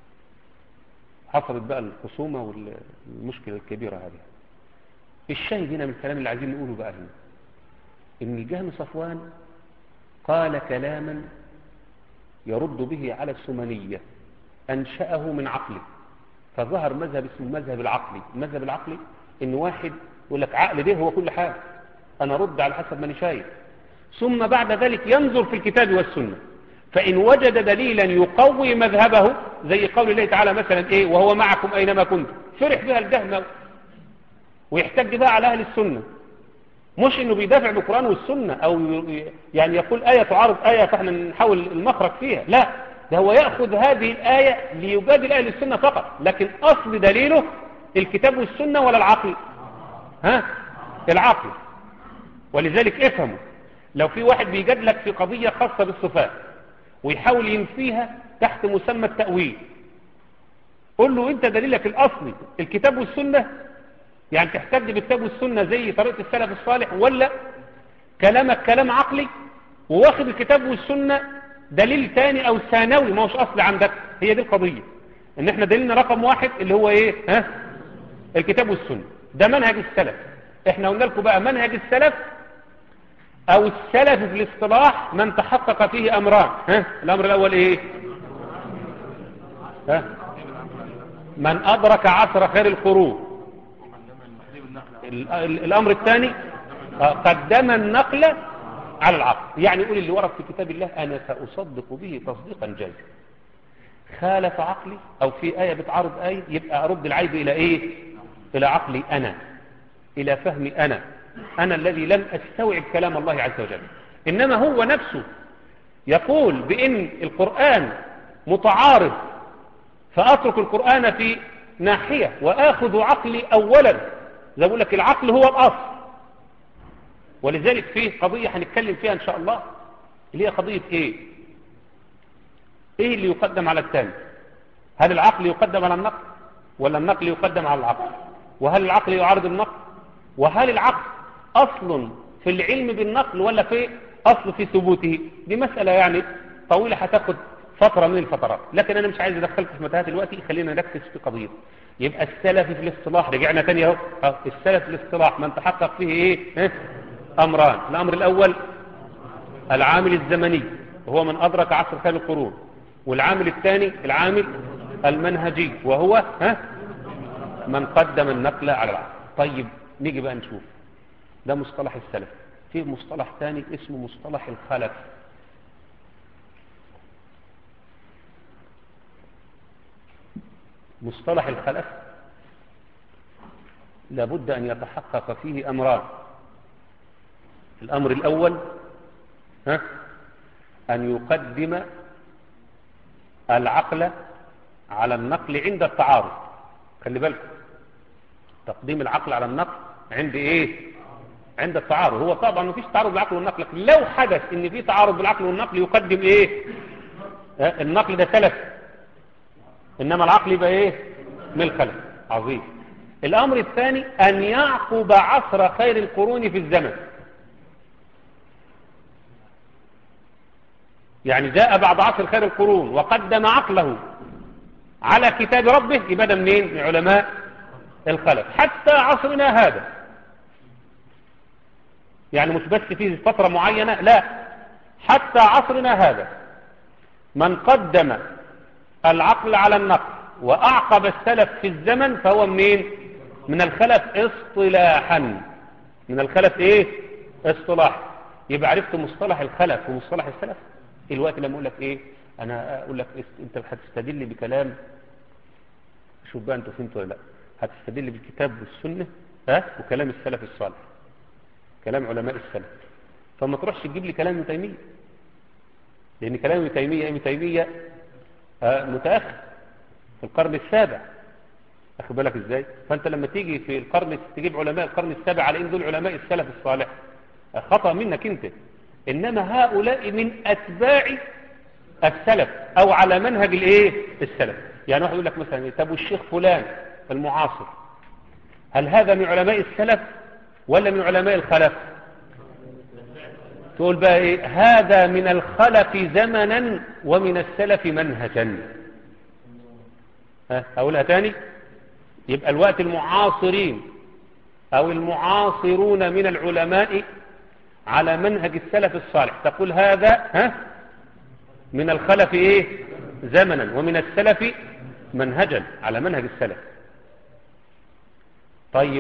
حصلت بقى الخصومة والمشكلة الكبيرة هذه الشاهد هنا من الكلام اللي عايزين نقوله بقى هنا إن الجهم صفوان قال كلاما يرد به على السمنية أنشأه من عقله فظهر مذهب اسمه المذهب العقلي المذهب العقلي ان واحد يقول لك عقل ده هو كل حاجة انا رد على حسب ما انا شايف ثم بعد ذلك ينظر في الكتاب والسنة فإن وجد دليلا يقوي مذهبه زي قول الله تعالى مثلا ايه وهو معكم اينما كنتم فرح بها الجهمة ويحتج بها على اهل السنة مش انه بيدافع بالقرآن والسنة او ي- يعني يقول آية تعارض آية فاحنا نحاول المخرج فيها لا ده هو يأخذ هذه الآية ليجادل أهل السنة فقط لكن أصل دليله الكتاب والسنة ولا العقل ها العقل ولذلك افهموا لو في واحد بيجادلك في قضية خاصة بالصفات ويحاول ينفيها تحت مسمى التأويل قل له انت دليلك الأصلي الكتاب والسنة يعني تحتج بالكتاب والسنة زي طريقة السلف الصالح ولا كلامك كلام عقلي وواخد الكتاب والسنة دليل تاني او ثانوي ما هوش اصلي عندك هي دي القضية ان احنا دليلنا رقم واحد اللي هو ايه ها الكتاب والسنة ده منهج السلف احنا قلنا لكم بقى منهج السلف او السلف في الاصطلاح من تحقق فيه امران ها الامر الاول ايه ها من ادرك عصر خير القرون ال- ال- الامر الثاني آه، قدم النقل على العقل يعني يقول اللي ورد في كتاب الله انا ساصدق به تصديقا جازما خالف عقلي او في ايه بتعارض ايه يبقى ارد العيب الى ايه الى عقلي انا الى فهمي انا انا الذي لم استوعب كلام الله عز وجل انما هو نفسه يقول بان القران متعارض فاترك القران في ناحيه واخذ عقلي اولا زي بقول لك العقل هو الاصل ولذلك في قضيه هنتكلم فيها ان شاء الله اللي هي قضيه ايه ايه اللي يقدم على الثاني هل العقل يقدم على النقل ولا النقل يقدم على العقل وهل العقل يعارض النقل وهل العقل اصل في العلم بالنقل ولا في اصل في ثبوته دي مسألة يعني طويلة هتاخد فترة من الفترات لكن انا مش عايز ادخلك في متاهات دلوقتي خلينا نركز في قضية يبقى السلف في الاصطلاح رجعنا تاني اهو أهو، السلف في الاصطلاح من تحقق فيه ايه ها؟ امران الامر الاول العامل الزمني وهو من أدرك عصر خير القرون والعامل الثاني العامل المنهجي وهو ها من قدم النقل على العقل طيب نيجي بقى نشوف ده مصطلح السلف في مصطلح ثاني اسمه مصطلح الخلف مصطلح الخلف لابد أن يتحقق فيه أمران الأمر الأول ها أن يقدم العقل على النقل عند التعارض خلي بالكم تقديم العقل على النقل عند ايه عند التعارض هو طبعا ما فيش تعارض بالعقل والنقل لكن لو حدث ان في تعارض بالعقل والنقل يقدم ايه ها؟ النقل ده سلف انما العقل يبقى ايه من الخلف عظيم الامر الثاني ان يعقب عصر خير القرون في الزمن يعني جاء بعد عصر خير القرون وقدم عقله على كتاب ربه يبقى ده منين من علماء الخلف حتى عصرنا هذا يعني مش بس في فترة معينة لا حتى عصرنا هذا من قدم العقل على النقل وأعقب السلف في الزمن فهو منين من الخلف اصطلاحا من الخلف ايه اصطلاح يبقى عرفت مصطلح الخلف ومصطلح السلف الوقت لما اقول لك ايه انا اقول لك است- انت هتستدل بكلام شوف بقى انتوا فهمتوا ولا لا هتستدل بالكتاب والسنه ها وكلام السلف الصالح كلام علماء السلف فما تروحش تجيب لي كلام ابن تيميه لان كلام ابن تيميه ابن تيميه آه، متاخر في القرن السابع اخد بالك ازاي فانت لما تيجي في القرن تجيب علماء القرن السابع على ان دول علماء السلف الصالح آه، خطا منك انت انما هؤلاء من اتباع السلف او على منهج الايه السلف يعني واحد يقول لك مثلا إيه، طب والشيخ فلان المعاصر هل هذا من علماء السلف ولا من علماء الخلف تقول بقى ايه هذا من الخلف زمنا ومن السلف منهجا ها اقولها تاني يبقى الوقت المعاصرين او المعاصرون من العلماء على منهج السلف الصالح تقول هذا ها من الخلف ايه زمنا ومن السلف منهجا على منهج السلف طيب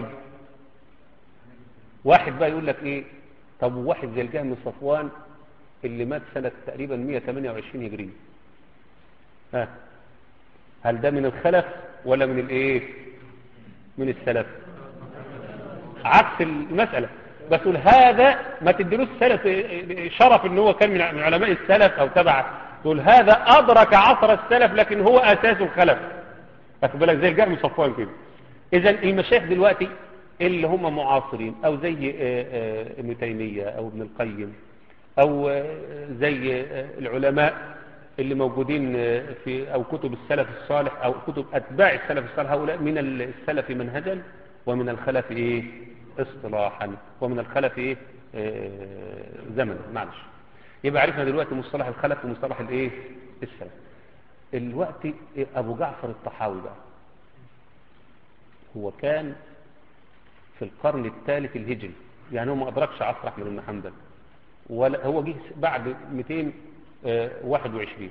واحد بقى يقول لك ايه طب واحد زي الجهم صفوان اللي مات سنة تقريبا 128 هجرية ها هل ده من الخلف ولا من الايه من السلف عكس المسألة بس تقول هذا ما تدلوش سلف شرف ان هو كان من علماء السلف او تبع تقول هذا ادرك عصر السلف لكن هو اساس الخلف واخد بالك زي الجهم صفوان كده اذا المشايخ دلوقتي اللي هم معاصرين او زي ابن تيمية او ابن القيم او زي العلماء اللي موجودين في او كتب السلف الصالح او كتب اتباع السلف الصالح هؤلاء من السلف منهجا ومن الخلف ايه اصطلاحا ومن الخلف ايه زمنا معلش يبقى عرفنا دلوقتي مصطلح الخلف ومصطلح الايه السلف الوقت ابو جعفر الطحاوي بقى هو كان في القرن الثالث الهجري يعني هو ما ادركش عصر احمد بن حنبل ولا هو جه بعد 221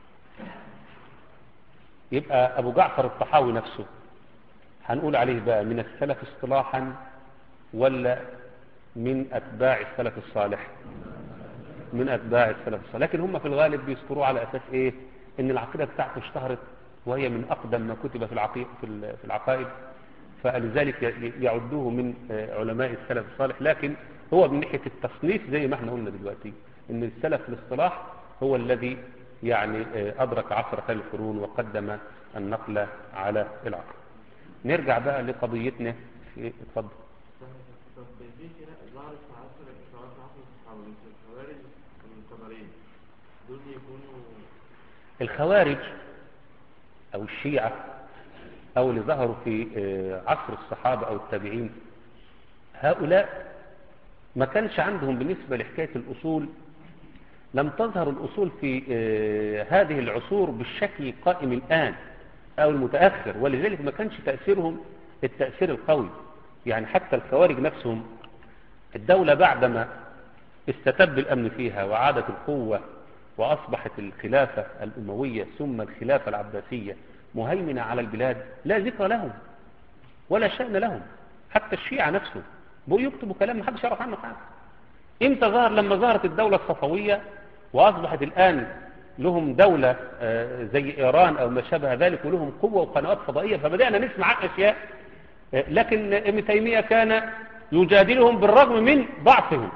يبقى ابو جعفر الطحاوي نفسه هنقول عليه بقى من السلف اصطلاحا ولا من اتباع السلف الصالح من اتباع السلف الصالح لكن هم في الغالب بيذكروه على اساس ايه ان العقيده بتاعته اشتهرت وهي من اقدم ما كتب في العقيده في العقائد فلذلك يعدوه من علماء السلف الصالح لكن هو من ناحيه التصنيف زي ما احنا قلنا دلوقتي ان السلف في الاصطلاح هو الذي يعني ادرك عصر خير القرون وقدم النقل على العقل نرجع بقى لقضيتنا في اتفضل طب في كده ظهرت في عصر في عصر الصحابه مثل الخوارج والمعتبرين دول يكونوا الخوارج او الشيعة او اللي ظهروا في عصر الصحابة او التابعين هؤلاء ما كانش عندهم بالنسبة لحكاية الأصول لم تظهر الأصول في هذه العصور بالشكل القائم الآن أو المتأخر ولذلك ما كانش تأثيرهم التأثير القوي يعني حتى الخوارج نفسهم الدولة بعدما استتب الأمن فيها وعادت القوة وأصبحت الخلافة الأموية ثم الخلافة العباسية مهيمنة على البلاد لا ذكر لهم ولا شأن لهم حتى الشيعة نفسه بقوا يكتبوا كلام محدش يعرف عنه حاجة امتى ظهر لما ظهرت الدولة الصفوية وأصبحت الآن لهم دولة زي إيران أو ما شابه ذلك ولهم قوة وقنوات فضائية فبدأنا نسمع عن أشياء لكن ابن تيمية كان يجادلهم بالرغم من ضعفهم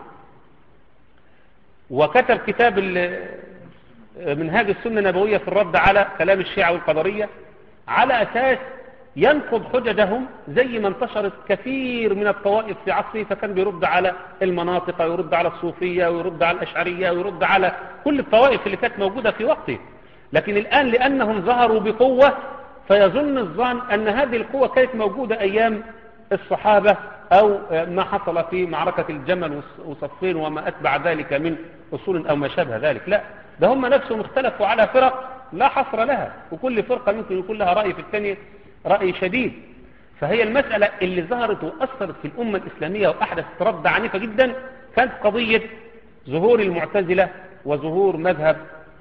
وكتب كتاب منهاج السنة النبوية في الرد على كلام الشيعة والقدرية على أساس ينقض حججهم زي ما انتشرت كثير من الطوائف في عصره فكان بيرد على المناطق ويرد على الصوفية ويرد على الأشعرية ويرد على كل الطوائف اللي كانت موجودة في وقته لكن الآن لأنهم ظهروا بقوة فيظن الظن أن هذه القوة كانت موجودة أيام الصحابة أو ما حصل في معركة الجمل وصفين وما أتبع ذلك من أصول أو ما شابه ذلك لا ده هم نفسهم اختلفوا على فرق لا حصر لها وكل فرقة ممكن يكون لها رأي في الثانية رأي شديد فهي المسألة اللي ظهرت وأثرت في الأمة الإسلامية وأحدثت ردة عنيفة جدا كانت قضية ظهور المعتزلة وظهور مذهب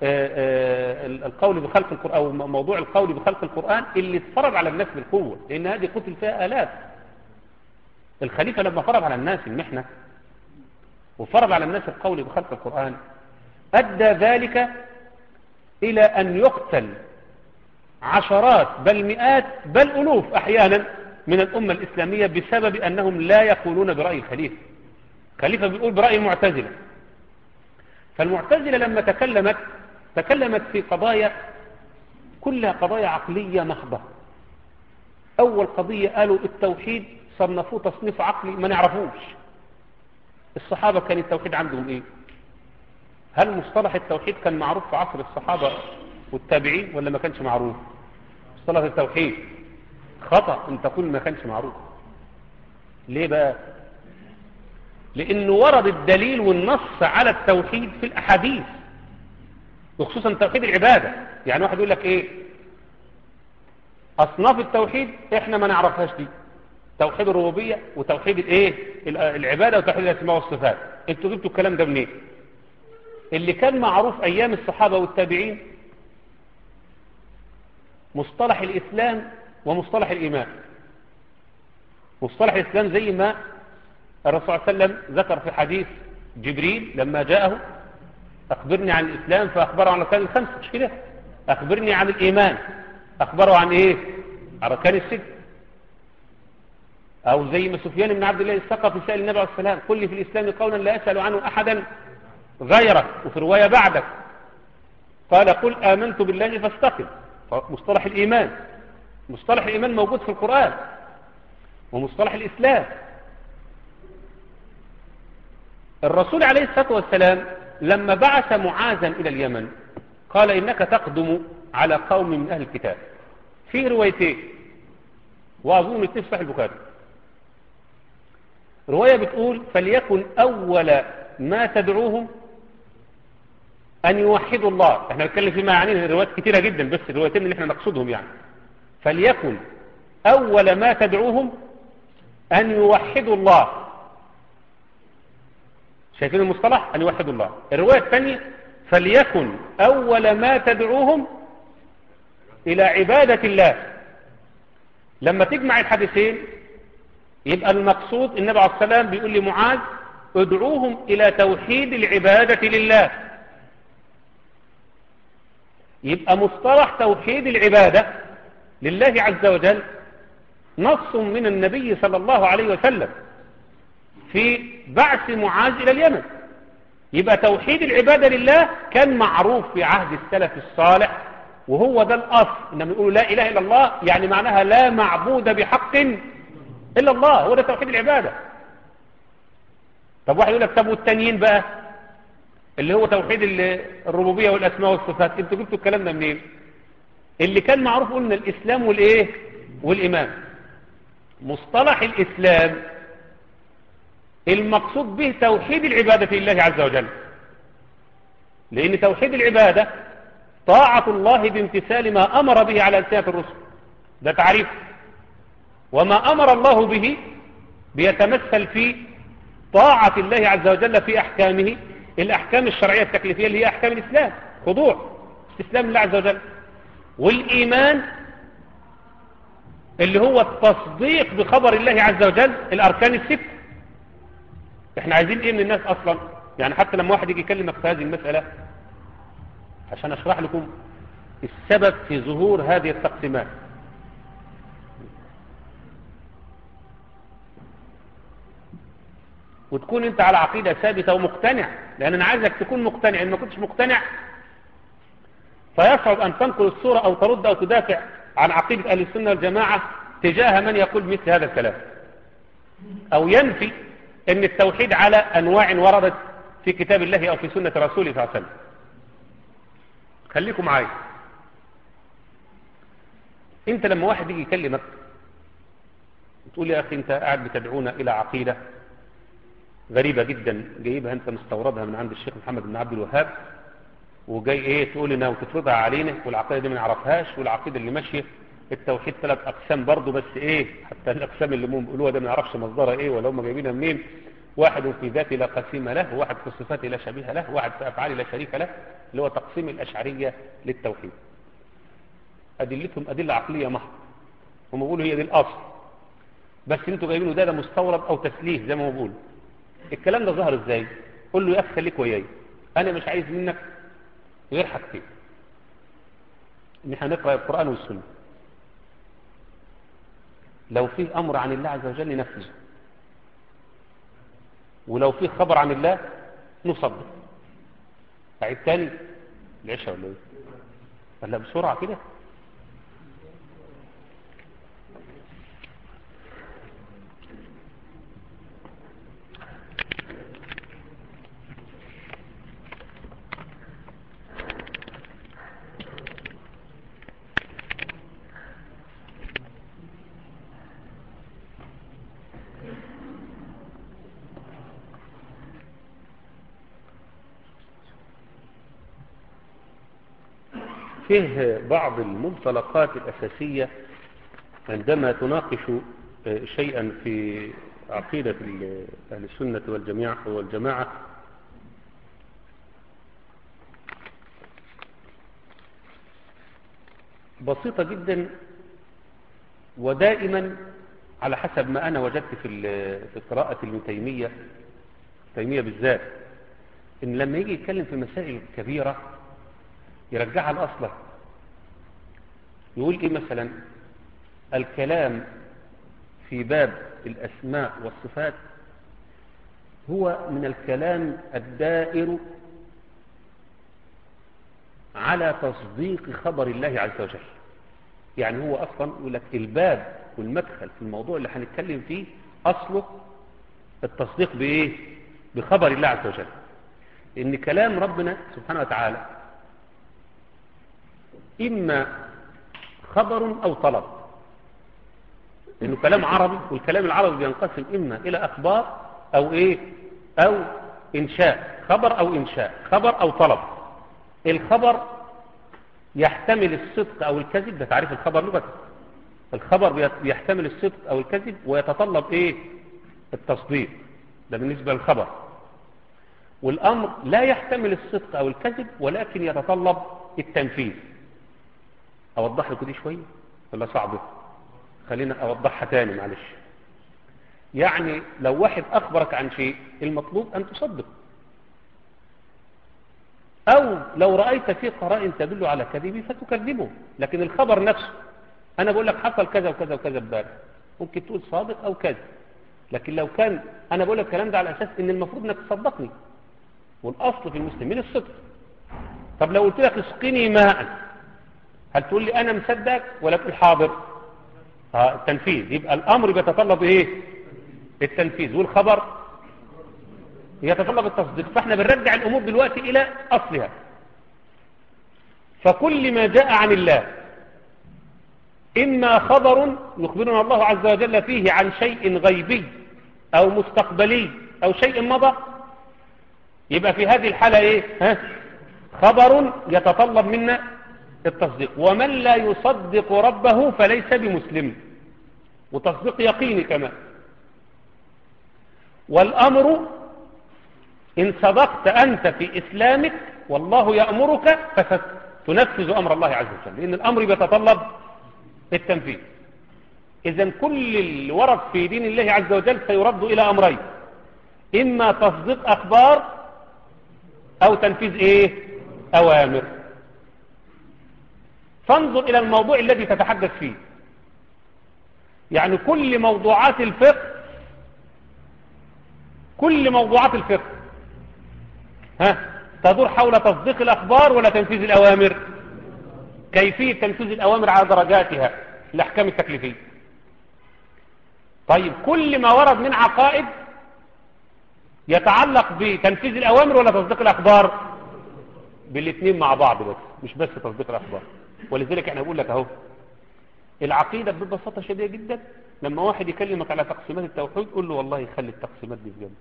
القول بخلق القرآن أو موضوع القول بخلق القرآن اللي اتفرض على الناس بالقوة لأن هذه قتل فيها آلاف الخليفة لما فرض على الناس المحنة وفرض على الناس القول بخلق القرآن أدى ذلك إلى أن يقتل عشرات بل مئات بل ألوف أحيانا من الأمة الإسلامية بسبب أنهم لا يقولون برأي الخليفة خليفة بيقول برأي المعتزلة فالمعتزلة لما تكلمت تكلمت في قضايا كلها قضايا عقلية محضة أول قضية قالوا التوحيد صنفوه تصنيف عقلي ما نعرفوش الصحابة كان التوحيد عندهم ايه هل مصطلح التوحيد كان معروف في عصر الصحابة والتابعين ولا ما كانش معروف مصطلح التوحيد خطأ ان تقول ما كانش معروف ليه بقى لانه ورد الدليل والنص على التوحيد في الاحاديث وخصوصا توحيد العبادة يعني واحد يقول لك ايه اصناف التوحيد احنا ما نعرفهاش دي توحيد الربوبية وتوحيد الايه العبادة وتوحيد الاسماء والصفات انتوا جبتوا الكلام ده منين اللي كان معروف ايام الصحابة والتابعين مصطلح الاسلام ومصطلح الايمان مصطلح الاسلام زي ما الرسول صلى الله عليه وسلم ذكر في حديث جبريل لما جاءه اخبرني عن الاسلام فاخبره عن الاركان الخمس مش كده اخبرني عن الايمان أخبره عن إيه عن أركان الست أو زي ما سفيان بن عبد الله الثقفي سأل النبي عليه السلام قل لي في الإسلام قولا لا أسأل عنه أحدا غيرك وفي رواية بعدك قال قل آمنت بالله فاستقم مصطلح الإيمان مصطلح الإيمان موجود في القرآن ومصطلح الإسلام الرسول عليه الصلاة والسلام لما بعث معاذا إلى اليمن قال إنك تقدم على قوم من أهل الكتاب في روايتين وأظن الاثنين في صحيح البخاري رواية بتقول فليكن أول ما تدعوهم أن يوحدوا الله احنا نتكلم في معاني روايات كتيرة جدا بس الروايتين اللي احنا نقصدهم يعني فليكن أول ما تدعوهم أن يوحدوا الله شايفين المصطلح أن يوحدوا الله الرواية الثانية فليكن أول ما تدعوهم إلى عبادة الله لما تجمع الحديثين يبقى المقصود النبي عليه السلام بيقول لمعاذ ادعوهم إلى توحيد العبادة لله يبقى مصطلح توحيد العبادة لله عز وجل نص من النبي صلى الله عليه وسلم في بعث معاذ إلى اليمن يبقى توحيد العبادة لله كان معروف في عهد السلف الصالح وهو ده الأصل إنما يقولوا لا إله إلا الله يعني معناها لا معبود بحق إلا الله هو ده توحيد العبادة طب واحد يقول لك طب والتانيين بقى اللي هو توحيد الربوبية والأسماء والصفات انتوا جبتوا الكلام ده منين اللي كان معروف قلنا الإسلام والإيه والإيمان مصطلح الإسلام المقصود به توحيد العبادة لله عز وجل لأن توحيد العبادة طاعة الله بامتثال ما أمر به على لسانة الرسل ده تعريف وما أمر الله به بيتمثل في طاعة الله عز وجل في أحكامه الأحكام الشرعية التكليفية اللي هي أحكام الإسلام خضوع استسلام لله عز وجل والإيمان اللي هو التصديق بخبر الله عز وجل الأركان الست احنا عايزين ايه من الناس اصلا يعني حتى لما واحد يجي يكلمك في هذه المسألة عشان اشرح لكم السبب في ظهور هذه التقسيمات وتكون انت على عقيدة ثابتة ومقتنع لان انا عايزك تكون مقتنع ان ما كنتش مقتنع فيصعب ان تنقل الصورة او ترد او تدافع عن عقيدة اهل السنة والجماعة تجاه من يقول مثل هذا الكلام او ينفي ان التوحيد على انواع وردت في كتاب الله او في سنة رسوله صلى الله عليه وسلم خليكم معايا انت لما واحد يجي يكلمك تقول يا اخي انت قاعد بتدعونا الى عقيدة غريبة جدا جايبها انت مستوردها من عند الشيخ محمد بن عبد الوهاب وجاي ايه تقول لنا وتفرضها علينا والعقيدة دي ما نعرفهاش والعقيدة اللي ماشية التوحيد ثلاث اقسام برضه بس ايه حتى الاقسام اللي هم بيقولوها ده ما نعرفش مصدرها ايه ولا هم جايبينها منين واحد في ذاته لا قسيم له وواحد في صفاته لا شبيه له وواحد في افعاله لا شريك له اللي هو تقسيم الاشعريه للتوحيد ادلتهم ادله عقليه محض هم بيقولوا هي دي الاصل بس انتوا جايبينه ده ده مستورد او تسليه زي ما هو بيقول الكلام ده ظهر ازاي قول له يا اخي خليك وياي انا مش عايز منك غير حاجتين ان احنا نقرا القران والسنه لو فيه امر عن الله عز وجل ننفذه ولو فيه خبر عن الله نصدق عيد تاني العشاء ولا ايه ولا بسرعه كده فيه بعض المنطلقات الأساسية عندما تناقش شيئا في عقيدة أهل السنة والجماعة, والجماعة بسيطة جدا ودائما على حسب ما أنا وجدت في في قراءة ابن تيمية تيمية بالذات إن لما يجي يتكلم في مسائل كبيرة يرجعها لأصلها يقول ايه مثلا الكلام في باب الاسماء والصفات هو من الكلام الدائر على تصديق خبر الله عز وجل يعني هو اصلا يقول لك الباب والمدخل في الموضوع اللي هنتكلم فيه اصله التصديق بايه بخبر الله عز وجل ان كلام ربنا سبحانه وتعالى اما خبر او طلب لانه كلام عربي والكلام العربي بينقسم اما الى اخبار او ايه او انشاء خبر او انشاء خبر او طلب الخبر يحتمل الصدق او الكذب ده تعريف الخبر لغة الخبر يحتمل الصدق او الكذب ويتطلب ايه التصديق ده بالنسبة للخبر والامر لا يحتمل الصدق او الكذب ولكن يتطلب التنفيذ اوضح لكم دي شوية ولا صعبة خلينا اوضحها تاني معلش يعني لو واحد اخبرك عن شيء المطلوب ان تصدق او لو رأيت فيه قرائن تدل على كذبه فتكذبه لكن الخبر نفسه انا بقول لك حصل كذا وكذا وكذا امبارح ممكن تقول صادق او كذب لكن لو كان انا بقول لك الكلام ده على اساس ان المفروض انك تصدقني والاصل في المسلمين الصدق طب لو قلت لك اسقني ماء هل تقول لي انا مصدق ولا تقول حاضر اه التنفيذ يبقى الامر بيتطلب ايه التنفيذ والخبر يتطلب التصديق فاحنا بنرجع الامور دلوقتي الى اصلها فكل ما جاء عن الله اما خبر يخبرنا الله عز وجل فيه عن شيء غيبي او مستقبلي او شيء مضى يبقى في هذه الحالة ايه ها خبر يتطلب منا التصديق ومن لا يصدق ربه فليس بمسلم وتصديق يقيني كمان والأمر إن صدقت أنت في إسلامك والله يأمرك فستنفذ أمر الله عز وجل لأن الأمر بيتطلب التنفيذ إذا كل اللي ورد في دين الله عز وجل سيرد إلى أمرين إما تصديق أخبار أو تنفيذ إيه أوامر فانظر إلى الموضوع الذي تتحدث فيه يعني كل موضوعات الفقه كل موضوعات الفقه ها تدور حول تصديق الأخبار ولا تنفيذ الأوامر كيفية تنفيذ الأوامر على درجاتها الأحكام التكليفية طيب كل ما ورد من عقائد يتعلق بتنفيذ الأوامر ولا تصديق الأخبار بالاثنين مع بعض بس مش بس تصديق الأخبار ولذلك احنا بقول لك اهو العقيدة ببساطة شديدة جدا لما واحد يكلمك على تقسيمات التوحيد قول له والله خلي التقسيمات دي بجنب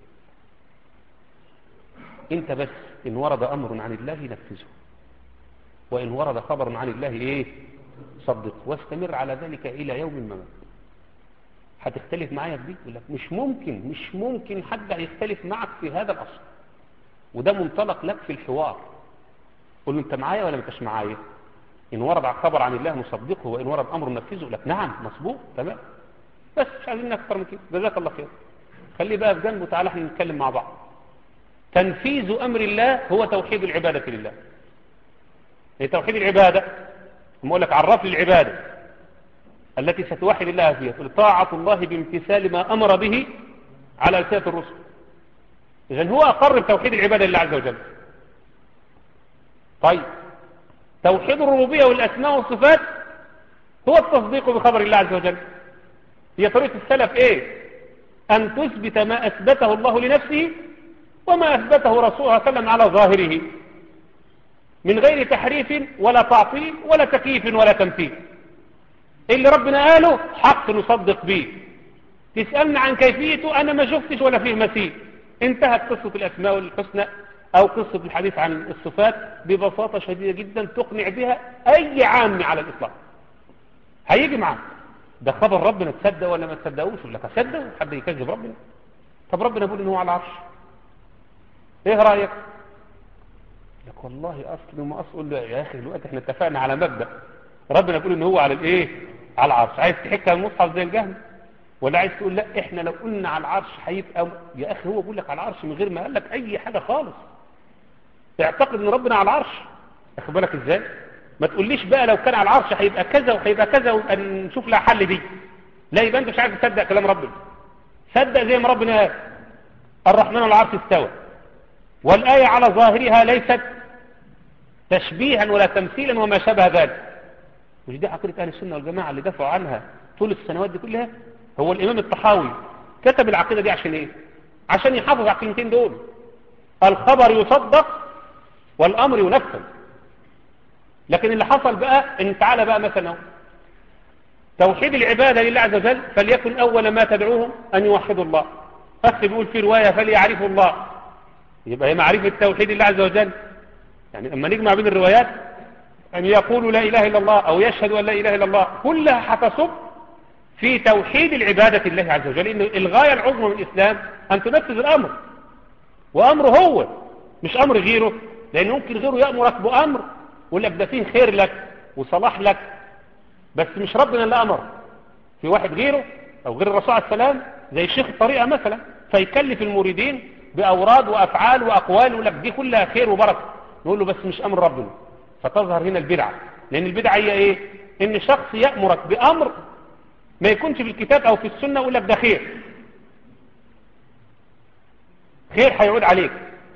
انت بس ان ورد امر عن الله نفذه وان ورد خبر عن الله ايه صدق واستمر على ذلك الى يوم الممات هتختلف معايا في دي يقول لك مش ممكن مش ممكن حد هيختلف معك في هذا الاصل وده منطلق لك في الحوار قول له انت معايا ولا انتش معايا ان ورد خبر عن الله نصدقه وان ورد امر ننفذه يقول لك نعم مظبوط تمام بس مش عايزين اكتر من كده جزاك الله خير خليه بقى في جنبه تعالى احنا نتكلم مع بعض تنفيذ امر الله هو توحيد العباده لله هي توحيد العباده لما اقول لك عرف لي العباده التي ستوحد الله فيها تقول طاعه الله بامتثال ما امر به على لسانه الرسل اذا هو اقر بتوحيد العباده لله عز وجل طيب توحيد الربوبيه والاسماء والصفات هو التصديق بخبر الله عز وجل هي طريقه السلف ايه ان تثبت ما اثبته الله لنفسه وما اثبته رسوله صلى الله عليه وسلم على ظاهره من غير تحريف ولا تعطيل ولا تكييف ولا تمثيل اللي ربنا قاله حق نصدق به تسألنا عن كيفيته أنا ما شفتش ولا فيه مثيل انتهت قصة الأسماء الحسنى أو قصة الحديث عن الصفات ببساطة شديدة جدا تقنع بها أي عام على الإطلاق هيجي معاك ده خبر ربنا تصدق ولا ما تصدقوش ولا تصدق حد يكذب ربنا طب ربنا يقول إن هو على العرش ايه رأيك لك والله اصل ما اصل له يا اخي دلوقتي احنا اتفقنا على مبدأ ربنا يقول ان هو على الايه على العرش عايز تحكها المصحف زي الجهل ولا عايز تقول لا احنا لو قلنا على العرش هيبقى يا اخي هو بيقول لك على العرش من غير ما قال لك اي حاجه خالص اعتقد ان ربنا على العرش اخد بالك ازاي ما تقوليش بقى لو كان على العرش هيبقى كذا وهيبقى كذا ويبقى نشوف لها حل دي لا يبقى انت مش عارف تصدق كلام ربنا صدق زي ما ربنا قال الرحمن على العرش استوى والآية على ظاهرها ليست تشبيها ولا تمثيلا وما شابه ذلك مش دي عقيدة أهل السنة والجماعة اللي دفعوا عنها طول السنوات دي كلها هو الإمام الطحاوي كتب العقيدة دي عشان إيه عشان يحافظ على الكلمتين دول الخبر يصدق والأمر ينفذ لكن اللي حصل بقى ان تعالى بقى مثلا توحيد العبادة لله عز وجل فليكن أول ما تدعوهم أن يوحدوا الله أخ بيقول في رواية فليعرفوا الله يبقى هي معرفة توحيد الله عز وجل يعني أما نجمع بين الروايات أن يقولوا لا إله إلا الله أو يشهدوا أن لا إله إلا الله كلها هتصب في توحيد العبادة لله عز وجل إن الغاية العظمى من الإسلام أن تنفذ الأمر وأمره هو مش أمر غيره لأن ممكن غيره يأمرك بأمر ويقول لك ده فيه خير لك وصلاح لك بس مش ربنا اللي أمر في واحد غيره أو غير الرسول عليه السلام زي شيخ الطريقة مثلا فيكلف المريدين بأوراد وأفعال وأقوال يقول لك دي كلها خير وبركة نقول له بس مش أمر ربنا فتظهر هنا البدعة لأن البدعة هي إيه إن شخص يأمرك بأمر ما يكونش في الكتاب أو في السنة يقول لك ده خير خير هيعود عليك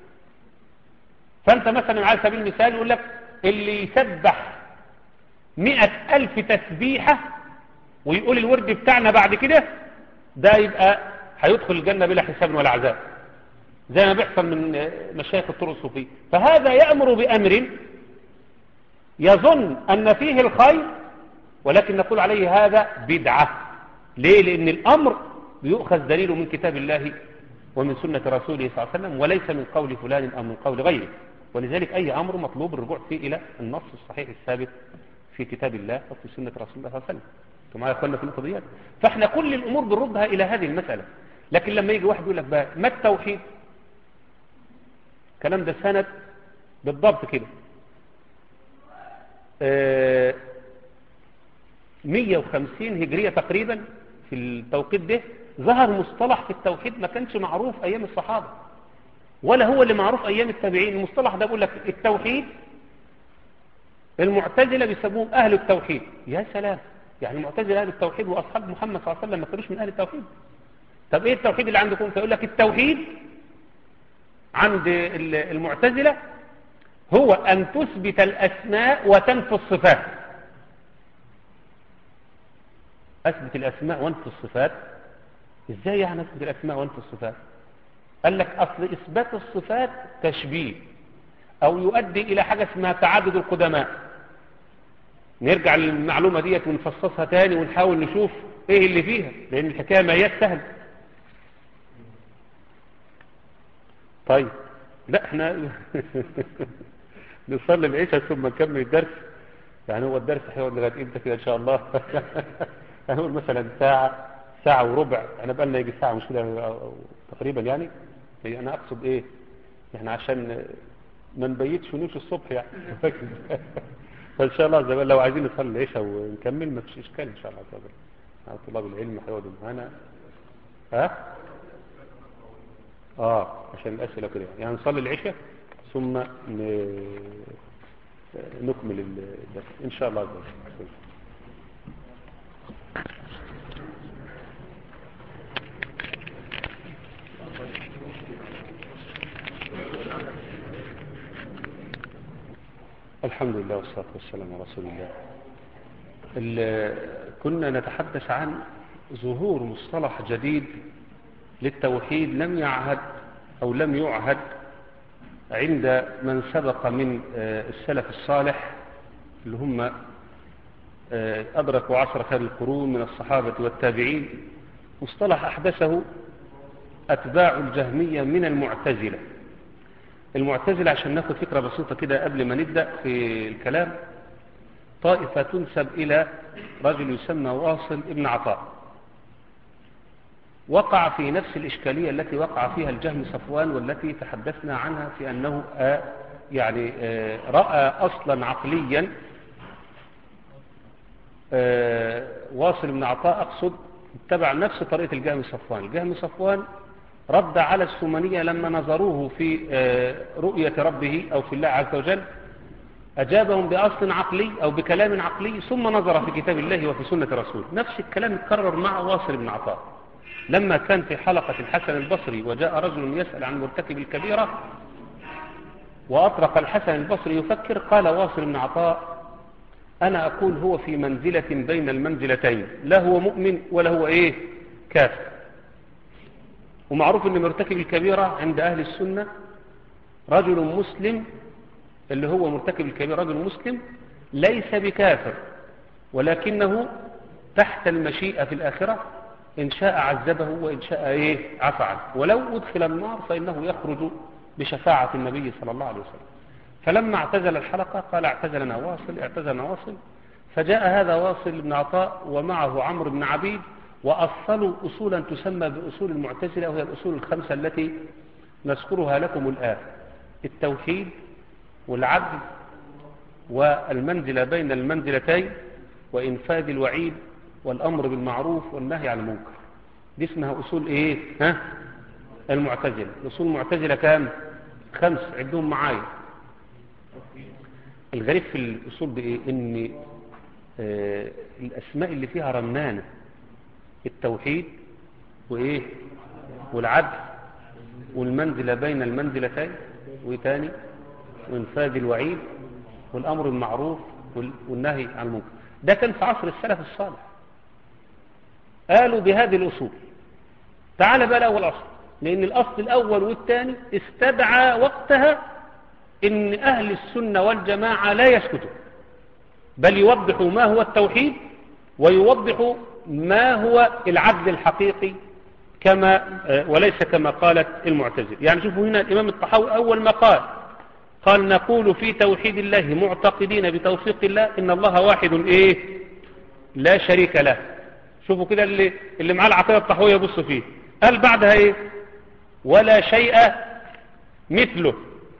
فأنت مثلا على سبيل المثال يقول لك اللي يسبح مئة ألف تسبيحة ويقول الورد بتاعنا بعد كده ده يبقى هيدخل الجنة بلا حساب ولا عذاب زي ما بيحصل من مشايخ الطرق الصوفية فهذا يأمر بأمر يظن أن فيه الخير ولكن نقول عليه هذا بدعة ليه لأن الأمر بيؤخذ دليله من كتاب الله ومن سنة رسوله صلى الله عليه وسلم وليس من قول فلان أو من قول غيره ولذلك أي أمر مطلوب الرجوع فيه إلى النص الصحيح الثابت في كتاب الله وفي سنة رسول الله صلى الله عليه وسلم انتم معايا اخوانا في النقطه ديت فاحنا كل الامور بنردها الى هذه المساله لكن لما يجي واحد يقول لك بقى ما التوحيد الكلام ده سند بالضبط كده آه 150 هجريه تقريبا في التوقيت ده ظهر مصطلح في التوحيد ما كانش معروف ايام الصحابه ولا هو اللي معروف ايام التابعين المصطلح ده بيقول لك التوحيد المعتزله بيسموهم اهل التوحيد يا سلام يعني المعتزله اهل التوحيد واصحاب محمد صلى الله عليه وسلم ما كانوش من اهل التوحيد طب ايه التوحيد اللي عندكم فيقول لك التوحيد عند المعتزله هو ان تثبت الاسماء وتنفي الصفات اثبت الاسماء وانفي الصفات ازاي يعني اثبت الاسماء وانفي الصفات قال لك اصل اثبات الصفات تشبيه او يؤدي الى حاجه اسمها تعدد القدماء نرجع للمعلومة ديت ونفصصها تاني ونحاول نشوف ايه اللي فيها لان الحكاية ما هي سهل طيب لا احنا نصلي العشاء ثم نكمل الدرس يعني هو الدرس هيقعد لغايه امتى كده ان شاء الله هنقول مثلا ساعة ساعة وربع احنا بقى لنا يجي ساعة مش كده تقريبا يعني هي انا اقصد ايه احنا عشان ما نبيتش ونمشي الصبح يعني فان شاء الله زي لو عايزين نصلي العشاء ونكمل ما فيش اشكال ان شاء الله عز وجل على طلاب العلم هيقعدوا معانا ها اه عشان الاسئله كده يعني نصلي العشاء ثم ن... نكمل الدرس ان شاء الله عز وجل الحمد لله والصلاة والسلام على رسول الله كنا نتحدث عن ظهور مصطلح جديد للتوحيد لم يعهد أو لم يعهد عند من سبق من السلف الصالح اللي هم أدركوا عشر خير القرون من الصحابة والتابعين مصطلح أحدثه أتباع الجهمية من المعتزلة المعتزلة عشان ناخد فكرة بسيطة كده قبل ما نبدأ في الكلام طائفة تنسب إلى رجل يسمى واصل ابن عطاء وقع في نفس الإشكالية التي وقع فيها الجهم صفوان والتي تحدثنا عنها في أنه آه يعني آه رأى أصلا عقليا آه واصل ابن عطاء أقصد اتبع نفس طريقة الجهم صفوان الجهم صفوان رد على السمنية لما نظروه في رؤية ربه أو في الله عز وجل أجابهم بأصل عقلي أو بكلام عقلي ثم نظر في كتاب الله وفي سنة رسوله نفس الكلام اتكرر مع واصل بن عطاء لما كان في حلقة الحسن البصري وجاء رجل يسأل عن مرتكب الكبيرة وأطرق الحسن البصري يفكر قال واصل بن عطاء أنا أقول هو في منزلة بين المنزلتين لا هو مؤمن ولا هو إيه كافر ومعروف أن مرتكب الكبيرة عند أهل السنة رجل مسلم اللي هو مرتكب الكبيرة رجل مسلم ليس بكافر ولكنه تحت المشيئة في الآخرة إن شاء عذبه وإن شاء إيه عفى عنه ولو أدخل النار فإنه يخرج بشفاعة النبي صلى الله عليه وسلم فلما اعتزل الحلقة قال اعتزلنا واصل اعتزلنا واصل فجاء هذا واصل بن عطاء ومعه عمرو بن عبيد وأصلوا أصولا تسمى بأصول المعتزلة وهي الأصول الخمسة التي نذكرها لكم الآن التوحيد والعدل والمنزلة بين المنزلتين وإنفاذ الوعيد والأمر بالمعروف والنهي عن المنكر دي اسمها أصول إيه ها المعتزلة الأصول المعتزلة كام خمس عدهم معايا الغريب في الأصول بإيه إن آه الأسماء اللي فيها رنانة التوحيد وإيه والعدل والمنزلة بين المنزلتين وتاني وإنفاذ الوعيد والأمر بالمعروف والنهي عن المنكر ده كان في عصر السلف الصالح قالوا بهذه الأصول تعال بقى الأول أصل لأن الأصل الأول والثاني استدعى وقتها إن أهل السنة والجماعة لا يسكتوا بل يوضحوا ما هو التوحيد ويوضحوا ما هو العدل الحقيقي كما وليس كما قالت المعتزله يعني شوفوا هنا الإمام الطحاوي أول ما قال قال نقول في توحيد الله معتقدين بتوفيق الله إن الله واحد إيه لا شريك له شوفوا كده اللي, اللي معاه العقيدة الطحوية يبص فيه قال بعدها إيه ولا شيء مثله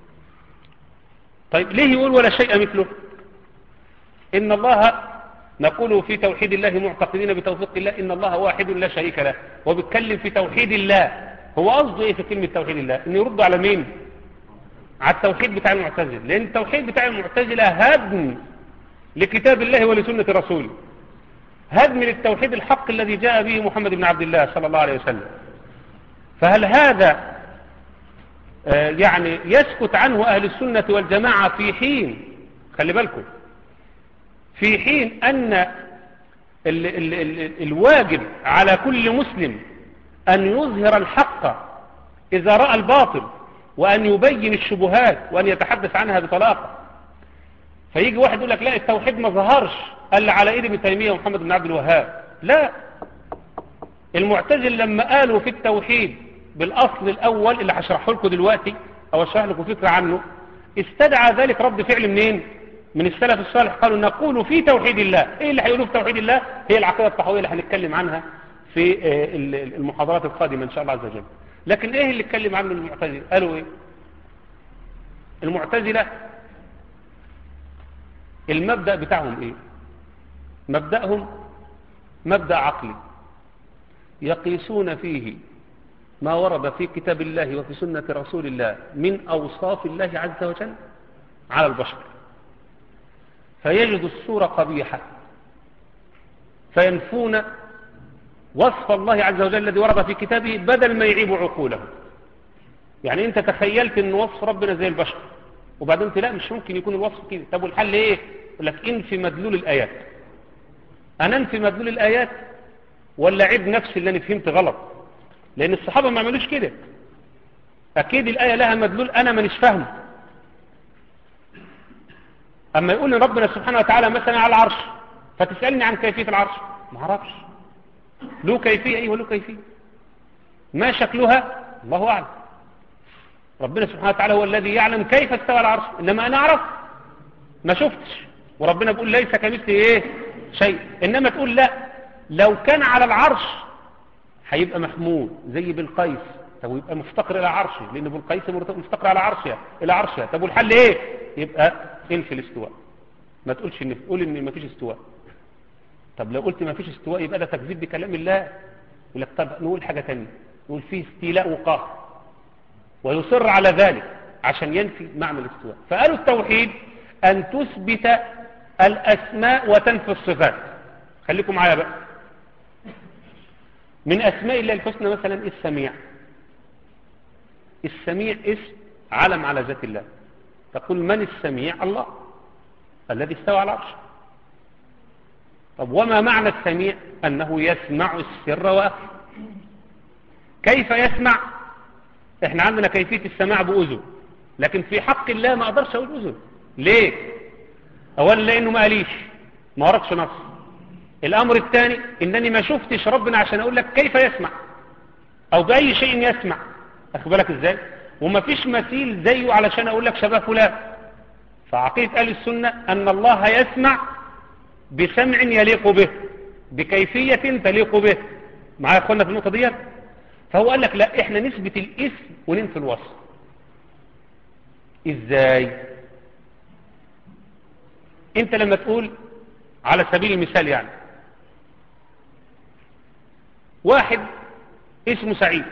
طيب ليه يقول ولا شيء مثله إن الله نقول في توحيد الله معتقدين بتوفيق الله إن الله واحد لا شريك له وبيتكلم في توحيد الله هو قصده إيه في كلمة توحيد الله إن يرد على مين على التوحيد بتاع المعتزلة لأن التوحيد بتاع المعتزلة هدم لكتاب الله ولسنة رسوله هدم للتوحيد الحق الذي جاء به محمد بن عبد الله صلى الله عليه وسلم فهل هذا آه يعني يسكت عنه أهل السنة والجماعة في حين خلي بالكم في حين أن ال ال ال الواجب على كل مسلم أن يظهر الحق إذا رأى الباطل وأن يبين الشبهات وأن يتحدث عنها بطلاقة فيجي واحد يقول لك لا التوحيد ما ظهرش قال على ايد ابن تيمية ومحمد بن عبد الوهاب لا المعتزل لما قالوا في التوحيد بالأصل الأول اللي هشرحه لكم دلوقتي أو أشرح لكم فكرة عنه استدعى ذلك رد فعل منين من السلف الصالح قالوا نقول في توحيد الله ايه اللي هيقولوه في توحيد الله هي العقيدة الطحوية اللي هنتكلم عنها في المحاضرات القادمة إن شاء الله عز وجل لكن ايه اللي اتكلم عنه المعتزلة قالوا ايه المعتزلة المبدأ بتاعهم ايه مبدأهم مبدأ عقلي يقيسون فيه ما ورد في كتاب الله وفي سنة رسول الله من أوصاف الله عز وجل على البشر فيجد الصورة قبيحة فينفون وصف الله عز وجل الذي ورد في كتابه بدل ما يعيب عقولهم يعني انت تخيلت ان وصف ربنا زي البشر وبعدين انت لا مش ممكن يكون الوصف كده طب والحل ايه يقول لك انفي مدلول الايات انا انفي مدلول الايات ولا عيب نفسي اللي انا فهمت غلط لان الصحابه ما عملوش كده اكيد الايه لها مدلول انا مانيش فاهمه اما يقول لي ربنا سبحانه وتعالى مثلا على العرش فتسالني عن كيفيه العرش ما اعرفش له كيفيه ايوه له كيفيه ما شكلها الله اعلم ربنا سبحانه وتعالى هو الذي يعلم كيف استوى على العرش انما انا اعرف ما شفتش وربنا بيقول ليس كمثله ايه شيء انما تقول لا لو كان على العرش هيبقى محمود زي بالقيس طب ويبقى مفتقر الى عرشه لان بالقيس مفتقر على عرشها الى عرشها طب والحل ايه يبقى انفي الاستواء ما تقولش ان تقول ان ما فيش استواء طب لو قلت ما فيش استواء يبقى ده تكذيب بكلام الله يقول لك طب نقول حاجه ثانيه نقول فيه استيلاء وقهر ويصر على ذلك عشان ينفي معنى الاستواء فقالوا التوحيد أن تثبت الأسماء وتنفي الصفات خليكم معايا بقى من أسماء الله الحسنى مثلا السميع السميع اسم علم على ذات الله تقول من السميع الله الذي استوى على العرش طب وما معنى السميع أنه يسمع السر وأخفى كيف يسمع احنا عندنا كيفية السماع بأذن لكن في حق الله ما أقدرش أقول أذن ليه أولا لأنه ما قاليش ما وردش نص الأمر الثاني إنني ما شفتش ربنا عشان أقول لك كيف يسمع أو بأي شيء يسمع أخذ بالك إزاي وما فيش مثيل زيه علشان أقول لك شبه فلان فعقيدة أهل السنة أن الله يسمع بسمع يليق به بكيفية تليق به معايا يا اخوانا في النقطة ديت فهو قال لك لا احنا نثبت الاسم وننفي الوصف ازاي انت لما تقول على سبيل المثال يعني واحد اسمه سعيد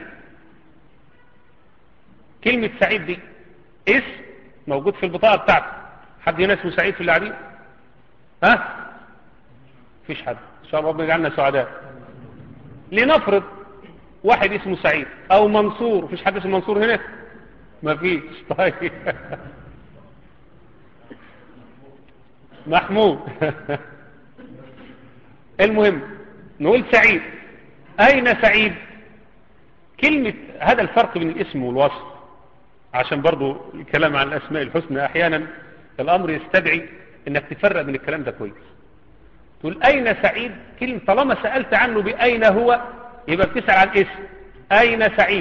كلمة سعيد دي اسم موجود في البطاقة بتاعته حد هنا اسمه سعيد في اللي قاعدين ها فيش حد ان شاء الله ربنا يجعلنا سعداء لنفرض واحد اسمه سعيد او منصور فيش حد اسمه منصور هنا ما فيش طيب محمود المهم نقول سعيد اين سعيد كلمة هذا الفرق بين الاسم والوصف عشان برضو الكلام عن الاسماء الحسنى احيانا الامر يستدعي انك تفرق من الكلام ده كويس تقول اين سعيد كلمة طالما سألت عنه باين هو يبقى بتسأل عن اسم اين سعيد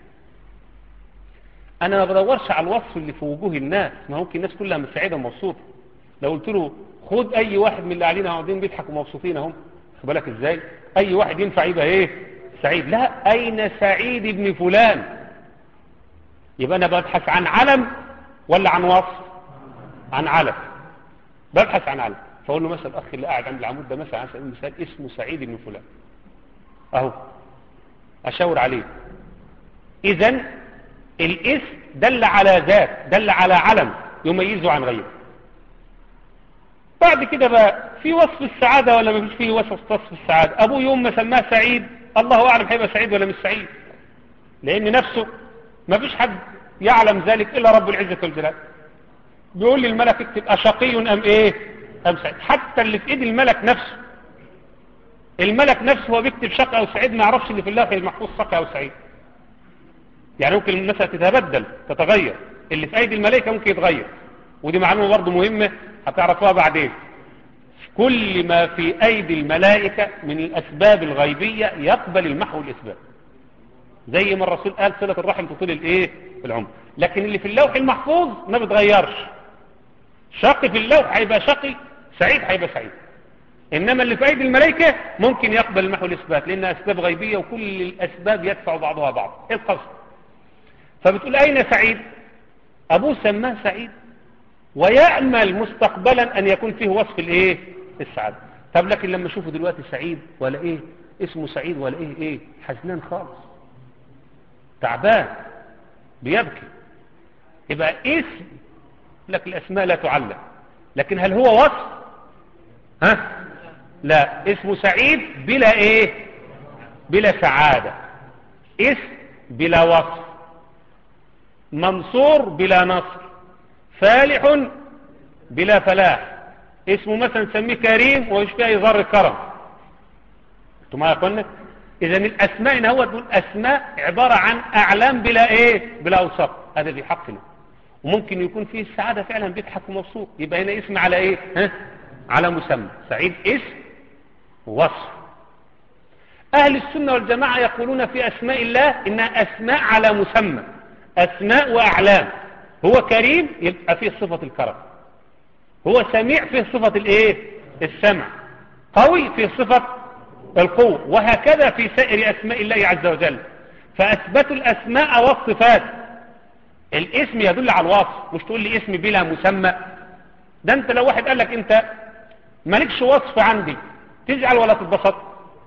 انا ما بدورش على الوصف اللي في وجوه الناس ما ممكن الناس كلها مش سعيدة ومبسوطة لو قلت له خد اي واحد من اللي قاعدين قاعدين بيضحكوا ومبسوطين اهم خد بالك ازاي اي واحد ينفع يبقى ايه سعيد لا اين سعيد ابن فلان يبقى انا ببحث عن علم ولا عن وصف عن علم ببحث عن علم فاقول له مثلا الاخ اللي قاعد عند العمود ده مثلا على سبيل المثال اسمه سعيد بن فلان اهو اشاور عليه اذا الاسم دل على ذات دل على علم يميزه عن غيره بعد كده بقى في وصف السعادة ولا ما فيش فيه وصف وصف السعادة ابوه يوم ما سماه سعيد الله اعلم هيبقى سعيد ولا مش سعيد لان نفسه ما فيش حد يعلم ذلك الا رب العزة والجلال بيقول لي الملك اكتب اشقي ام ايه ام سعيد حتى اللي في ايد الملك نفسه الملك نفسه هو بيكتب شقي او سعيد ما يعرفش اللي في الله المحفوظ شقي او سعيد يعني ممكن المسألة تتبدل تتغير اللي في ايدي الملائكة ممكن يتغير ودي معلومة برضو مهمة هتعرفوها بعدين كل ما في ايدي الملائكة من الاسباب الغيبية يقبل المحو الاسباب زي ما الرسول قال صلة الرحم تطول الايه العمر لكن اللي في اللوح المحفوظ ما بتغيرش شقي في اللوح هيبقى شقي سعيد هيبقى سعيد انما اللي في ايدي الملائكة ممكن يقبل المحو الاسباب لانها اسباب غيبية وكل الاسباب يدفع بعضها بعض ايه القصد فبتقول اين سعيد ابوه سماه سعيد ويأمل مستقبلا ان يكون فيه وصف الايه السعادة طب لكن لما اشوفه دلوقتي سعيد ولا ايه اسمه سعيد ولا ايه ايه حزنان خالص تعبان بيبكي يبقى اسم لك الاسماء لا تعلق لكن هل هو وصف ها لا اسمه سعيد بلا ايه بلا سعادة اسم بلا وصف منصور بلا نصر فالح بلا فلاح اسمه مثلا نسميه كريم ومش فيها يظهر الكرم انتوا معايا يا اخوانا اذا الاسماء هنا هو تقول اسماء عبارة عن اعلام بلا ايه بلا اوصاف هذا في حقنا وممكن يكون فيه السعادة فعلا بيضحك ومبسوط يبقى هنا اسم على ايه ها؟ على مسمى سعيد اسم وصف اهل السنة والجماعة يقولون في اسماء الله انها اسماء على مسمى اسماء واعلام هو كريم يبقى فيه صفة الكرم هو سميع فيه صفة الايه السمع قوي فيه صفة القوة وهكذا في سائر اسماء الله عز وجل فاثبتوا الاسماء والصفات الاسم يدل على الوصف مش تقول لي اسم بلا مسمى ده انت لو واحد قال لك انت مالكش وصف عندي تزعل ولا تتبسط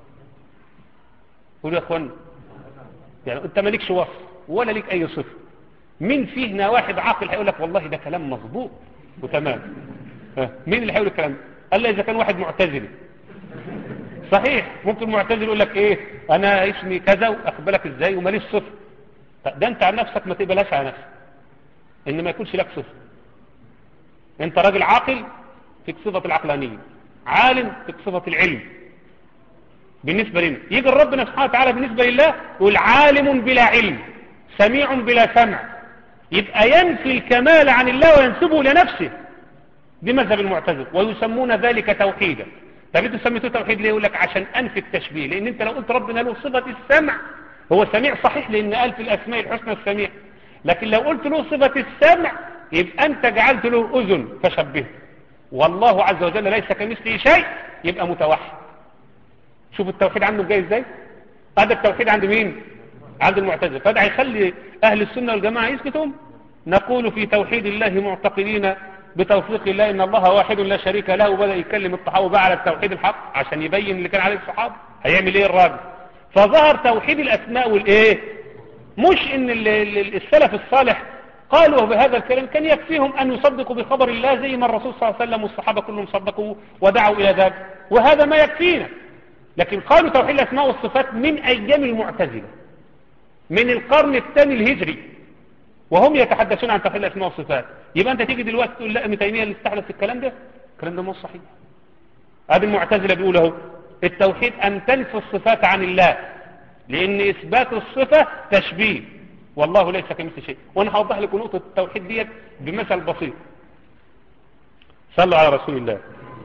قول يا اخوان يعني انت مالكش وصف ولا ليك اي صفه مين فينا واحد عاقل هيقول لك والله ده كلام مظبوط وتمام ها، مين اللي هيقول الكلام ده قال لي اذا كان واحد معتزلي صحيح ممكن معتزل يقول لك ايه انا اسمي كذا واخد بالك ازاي وماليش صفه طب ده انت عن نفسك ما تقبلهاش على نفسك ان ما يكونش لك صفه انت راجل عاقل فيك صفه العقلانيه عالم فيك صفه العلم بالنسبه لنا يجي ربنا سبحانه وتعالى بالنسبه لله يقول عالم بلا علم سميع بلا سمع يبقى ينفي الكمال عن الله وينسبه لنفسه بمذهب المعتزله ويسمون ذلك توحيدا طب انتوا سميتوه توحيد ليه يقول لك عشان انفي التشبيه لان انت لو قلت ربنا له صفه السمع هو سميع صحيح لان قال في الاسماء الحسنى السميع لكن لو قلت له صفه السمع يبقى انت جعلت له اذن فشبهه والله عز وجل ليس كمثله شيء يبقى متوحد شوف التوحيد عنده جاي ازاي هذا التوحيد عند مين عند المعتزله فده هيخلي اهل السنه والجماعه يسكتوا نقول في توحيد الله معتقدين بتوفيق الله ان الله واحد لا شريك له وبدا يتكلم الطحاوي بقى على التوحيد الحق عشان يبين اللي كان عليه الصحابه هيعمل ايه الراجل فظهر توحيد الاسماء والايه مش ان ال- ال- السلف الصالح قالوا بهذا الكلام كان يكفيهم ان يصدقوا بخبر الله زي ما الرسول صلى الله عليه وسلم والصحابه كلهم صدقوا ودعوا الى ذلك وهذا ما يكفينا لكن قالوا توحيد الاسماء والصفات من ايام المعتزله من القرن الثاني الهجري وهم يتحدثون عن توحيد الاسماء والصفات يبقى انت تيجي دلوقتي تقول لا ابن تيميه اللي استحدث الكلام ده الكلام ده مش صحيح هذه المعتزله بيقول اهو التوحيد ان تنفي الصفات عن الله لان اثبات الصفه تشبيه والله ليس كمثل شيء وانا هوضح لكم نقطه التوحيد ديت بمثل بسيط صلوا على رسول الله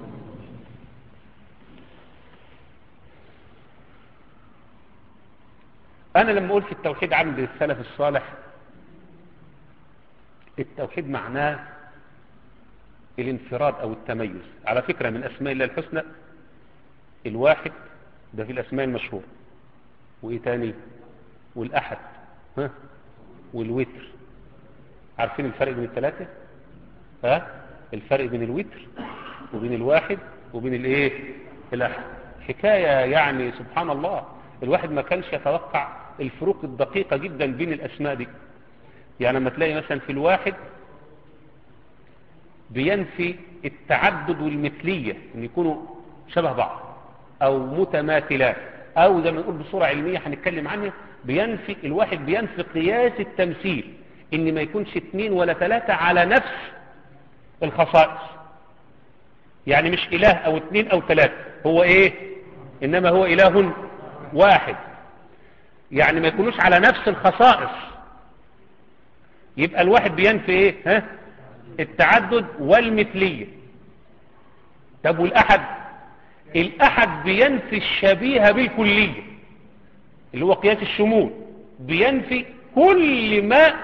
انا لما اقول في التوحيد عند السلف الصالح التوحيد معناه الانفراد او التميز على فكرة من اسماء الله الحسنى الواحد ده في الاسماء المشهورة وايه تاني والاحد ها والوتر عارفين الفرق بين الثلاثة ها الفرق بين الوتر وبين الواحد وبين الايه الاحد حكاية يعني سبحان الله الواحد ما كانش يتوقع الفروق الدقيقة جدا بين الاسماء دي يعني لما تلاقي مثلا في الواحد بينفي التعدد والمثلية ان يكونوا شبه بعض او متماثلات او زي ما نقول بصورة علمية هنتكلم عنها بينفي الواحد بينفي قياس التمثيل ان ما يكونش اثنين ولا ثلاثة على نفس الخصائص يعني مش اله او اثنين او ثلاثة هو ايه انما هو اله واحد يعني ما يكونوش على نفس الخصائص يبقى الواحد بينفي ايه ها التعدد والمثلية طب والاحد الاحد بينفي الشبيه بالكلية اللي هو قياس الشمول بينفي كل ما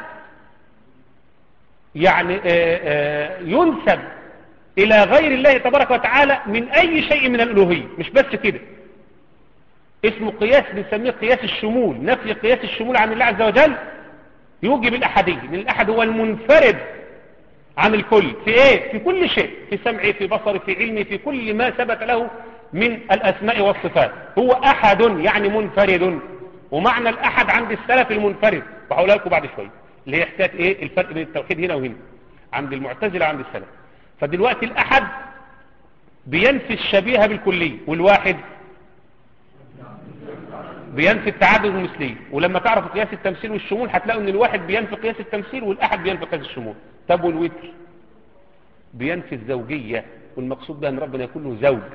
يعني آآ آآ ينسب الى غير الله تبارك وتعالى من اي شيء من الالوهية مش بس كده اسمه قياس بنسميه قياس الشمول نفي قياس الشمول عن الله عز وجل يوجب الأحدية لأن الأحد هو المنفرد عن الكل في إيه؟ في كل شيء في سمعه في بصره في علمه في كل ما ثبت له من الأسماء والصفات هو أحد يعني منفرد ومعنى الأحد عند السلف المنفرد وهقولها لكم بعد شوية اللي هي حكاية إيه الفرق بين التوحيد هنا وهنا عند المعتزلة وعند السلف فدلوقتي الأحد بينفي الشبيه بالكلية والواحد بينفي التعدد المثلي ولما تعرف قياس التمثيل والشمول هتلاقوا ان الواحد بينفي قياس التمثيل والاحد بينفي قياس الشمول طب والوتر بينفي الزوجية والمقصود بها ان ربنا يكون له زوج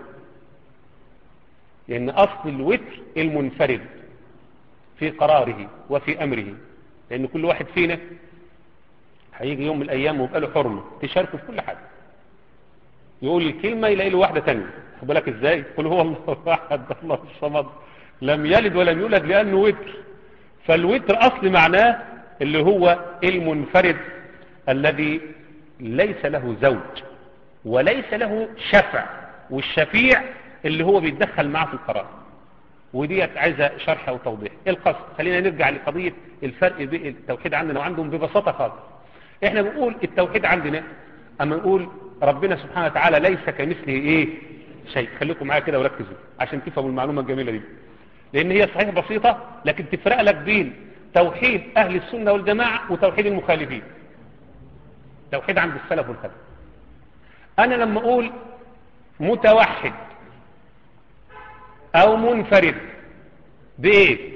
لان اصل الوتر المنفرد في قراره وفي امره لان كل واحد فينا هيجي يوم من الايام ويبقى له حرمه تشاركه في كل حاجه يقول الكلمه يلاقي له واحده ثانيه خد بالك ازاي قل هو الله احد الله الصمد لم يلد ولم يولد لأنه وتر فالوتر أصل معناه اللي هو المنفرد الذي ليس له زوج وليس له شفع والشفيع اللي هو بيتدخل معه في القرار وديت عايزة شرح وتوضيح ايه القصد خلينا نرجع لقضية الفرق بين التوحيد عندنا وعندهم ببساطة خالص احنا بنقول التوحيد عندنا اما نقول ربنا سبحانه وتعالى ليس كمثله ايه شيء خليكم معايا كده وركزوا عشان تفهموا المعلومة الجميلة دي لان هي صحيح بسيطة لكن تفرق لك بين توحيد اهل السنة والجماعة وتوحيد المخالفين توحيد عند السلف والخلف انا لما اقول متوحد او منفرد بايه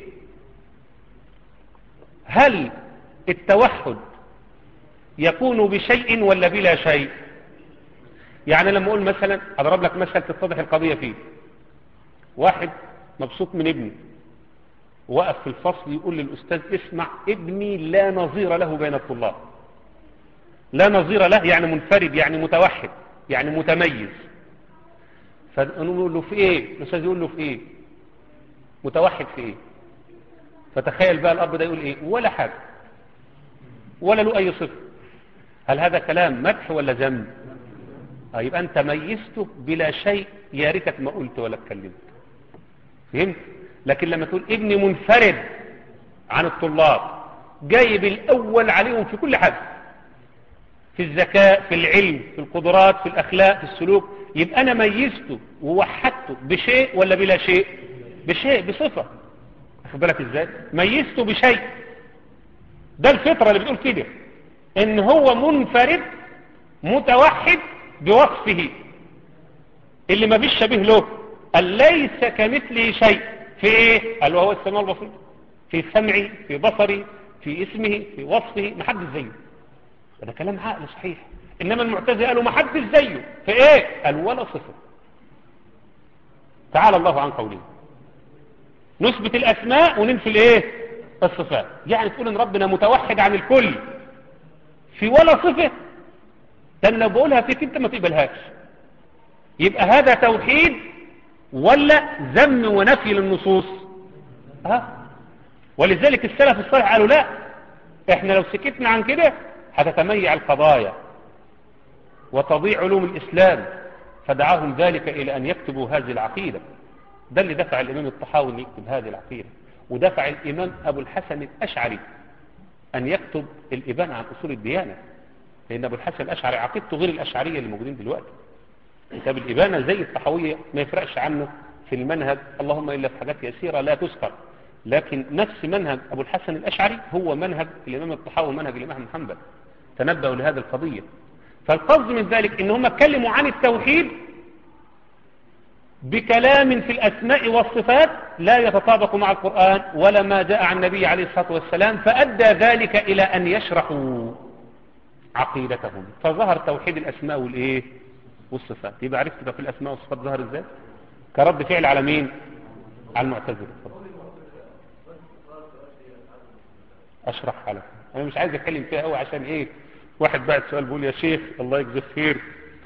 هل التوحد يكون بشيء ولا بلا شيء يعني لما اقول مثلا اضرب لك مثل تتضح القضية فيه واحد مبسوط من ابني وقف في الفصل يقول للأستاذ اسمع ابني لا نظير له بين الطلاب لا نظير له يعني منفرد يعني متوحد يعني متميز فنقول له في ايه الأستاذ يقول له في ايه متوحد في ايه فتخيل بقى الأب ده يقول ايه ولا حاجة ولا له أي صفة هل هذا كلام مدح ولا ذم آه يبقى أنت ميزته بلا شيء يا ريتك ما قلت ولا اتكلمت فهمت لكن لما تقول ابني منفرد عن الطلاب جايب الأول عليهم في كل حاجة في الذكاء في العلم في القدرات في الأخلاق في السلوك يبقى أنا ميزته ووحدته بشيء ولا بلا شيء بشيء بصفة أخذ بالك إزاي ميزته بشيء ده الفطرة اللي بتقول كده إن هو منفرد متوحد بوصفه اللي ما فيش شبيه له قال ليس كمثله شيء في ايه قال وهو السماء البصير في سمعي في بصري في اسمه في وصفه ما حدش زيه ده كلام عقل صحيح انما المعتزله قالوا ما حدش زيه في ايه قال ولا صفه تعالى الله عن قوله نثبت الاسماء وننفي الايه الصفات يعني تقول ان ربنا متوحد عن الكل في ولا صفه ده لو بقولها فيك انت ما تقبلهاش يبقى هذا توحيد ولا ذم ونفي للنصوص ها ولذلك السلف الصالح قالوا لا احنا لو سكتنا عن كده هتتميع القضايا وتضيع علوم الإسلام فدعاهم ذلك إلى أن يكتبوا هذه العقيدة ده اللي دفع الإمام الطحاوي أن يكتب هذه العقيدة ودفع الإمام أبو الحسن الأشعري أن يكتب الإبانة عن أصول الديانة لأن أبو الحسن الأشعري عقيدته غير الأشعرية اللي موجودين دلوقتي كتاب الإبانة زي الطحاوية ما يفرقش عنه في المنهج اللهم إلا في حاجات يسيرة لا تذكر لكن نفس منهج أبو الحسن الأشعري هو منهج الإمام الطحاوي ومنهج الإمام محمد تنبأوا لهذه القضية فالقصد من ذلك إن هم اتكلموا عن التوحيد بكلام في الأسماء والصفات لا يتطابق مع القرآن ولا ما جاء عن النبي عليه الصلاة والسلام فأدى ذلك إلى أن يشرحوا عقيدتهم فظهر توحيد الأسماء والإيه والصفات يبقى عرفت بقى في الأسماء والصفات ظهر إزاي كرد فعل على مين على المعتزلة أشرح لك أنا مش عايز أتكلم فيها قوي عشان إيه واحد بعد سؤال بيقول يا شيخ الله يجزيك خير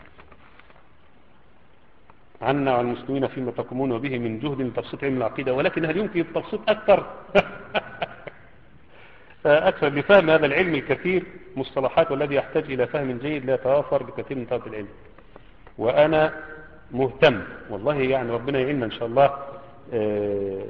عنا وعن المسلمين فيما تقومون به من جهد لتبسيط علم العقيدة ولكن هل يمكن التبسيط أكثر أكثر لفهم هذا العلم الكثير مصطلحات والذي يحتاج إلى فهم جيد لا يتوافر بكثير من طلبة العلم وأنا مهتم والله يعني ربنا يعيننا إن شاء الله آه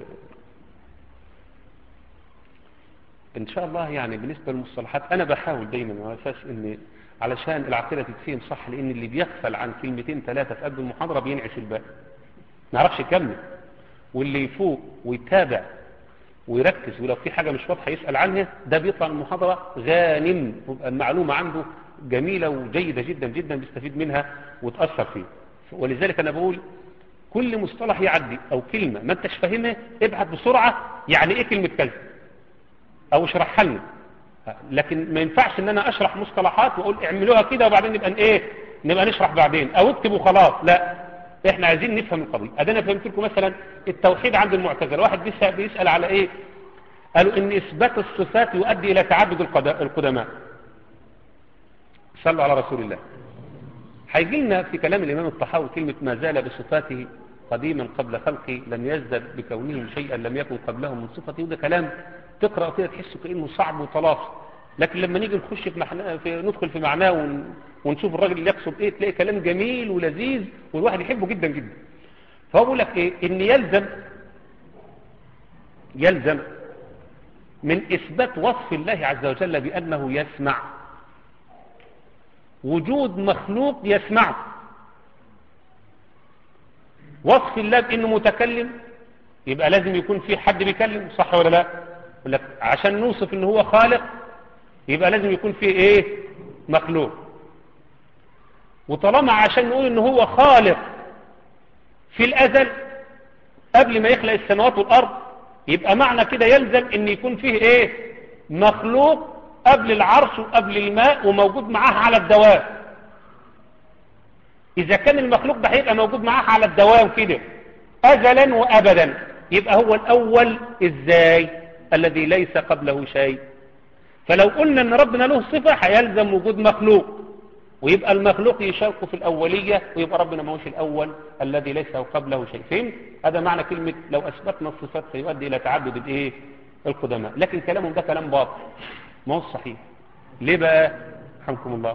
إن شاء الله يعني بالنسبة للمصطلحات أنا بحاول دايما على أساس إن علشان العقيدة تتفهم صح لأن اللي بيغفل عن كلمتين ثلاثة في قلب المحاضرة بينعش الباقي ما يعرفش يكمل واللي يفوق ويتابع ويركز ولو في حاجة مش واضحة يسأل عنها ده بيطلع من المحاضرة غانم المعلومة عنده جميلة وجيدة جدا جدا بيستفيد منها وتأثر فيه ولذلك أنا بقول كل مصطلح يعدي أو كلمة ما انتش فاهمها ابعت بسرعة يعني ايه كلمة كذا او اشرحها لنا لكن ما ينفعش ان انا اشرح مصطلحات واقول اعملوها كده وبعدين نبقى ايه نبقى نشرح بعدين او اكتب وخلاص لا احنا عايزين نفهم القضيه ادينا فهمت لكم مثلا التوحيد عند المعتزله واحد بيسال بيسال على ايه قالوا ان اثبات الصفات يؤدي الى تعدد القدماء صلوا على رسول الله هيجي لنا في كلام الامام الطحاوي كلمه ما زال بصفاته قديما قبل خلقه لم يزدد بكونه شيئا لم يكن قبله من صفته وده كلام تقرأ كده تحس كأنه صعب وطلاف لكن لما نيجي نخش في, محنا في ندخل في معناه ون... ونشوف الراجل اللي يقصد ايه تلاقي كلام جميل ولذيذ والواحد يحبه جدا جدا فهو بيقول لك ايه ان يلزم يلزم من اثبات وصف الله عز وجل بانه يسمع وجود مخلوق يسمعه وصف الله بانه متكلم يبقى لازم يكون في حد بيكلم صح ولا لا لك عشان نوصف ان هو خالق يبقى لازم يكون فيه ايه مخلوق وطالما عشان نقول ان هو خالق في الازل قبل ما يخلق السماوات والارض يبقى معنى كده يلزم ان يكون فيه ايه مخلوق قبل العرش وقبل الماء وموجود معاه على الدوام اذا كان المخلوق ده هيبقى موجود معاه على الدوام كده ازلا وابدا يبقى هو الاول ازاي الذي ليس قبله شيء فلو قلنا ان ربنا له صفة هيلزم وجود مخلوق ويبقى المخلوق يشارك في الأولية ويبقى ربنا ما هوش الأول الذي ليس قبله شيء فهم؟ هذا معنى كلمة لو أثبتنا الصفات سيؤدي إلى تعدد الإيه؟ القدماء لكن كلامهم ده كلام باطل ما هو صحيح ليه بقى رحمكم الله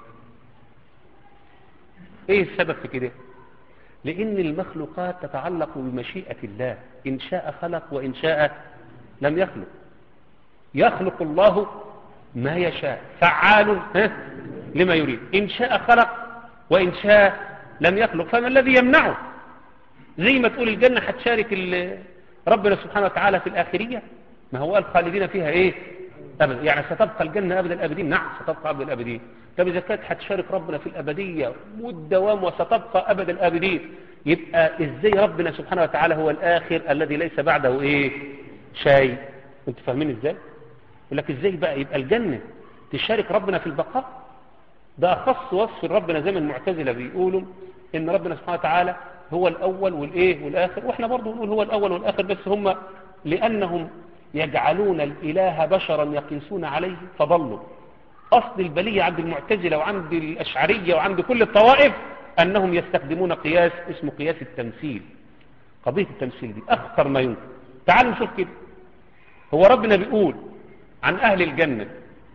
ايه السبب في كده لان المخلوقات تتعلق بمشيئة الله ان شاء خلق وان شاء لم يخلق يخلق الله ما يشاء فعال ها لما يريد ان شاء خلق وان شاء لم يخلق فما الذي يمنعه زي ما تقول الجنة هتشارك ال- ربنا سبحانه وتعالى في الآخرية ما هو الخالدين فيها ايه أبدا يعني ستبقى الجنة أبد الأبدين نعم ستبقى أبد الأبدين طب إذا كانت هتشارك ربنا في الأبدية والدوام وستبقى أبد الأبدين يبقى إزاي ربنا سبحانه وتعالى هو الآخر الذي ليس بعده إيه شيء أنت فاهمين إزاي يقول لك إزاي بقى يبقى الجنة تشارك ربنا في البقاء ده أخص وصف ربنا زي ما المعتزلة بيقولوا إن ربنا سبحانه وتعالى هو الأول والإيه والآخر وإحنا برضو نقول هو الأول والآخر بس هم لأنهم يجعلون الإله بشرا يقيسون عليه فضلوا أصل البلية عند المعتزلة وعند الأشعرية وعند كل الطوائف أنهم يستخدمون قياس اسمه قياس التمثيل قضية التمثيل دي أخطر ما يمكن تعالوا نشوف كده هو ربنا بيقول عن أهل الجنة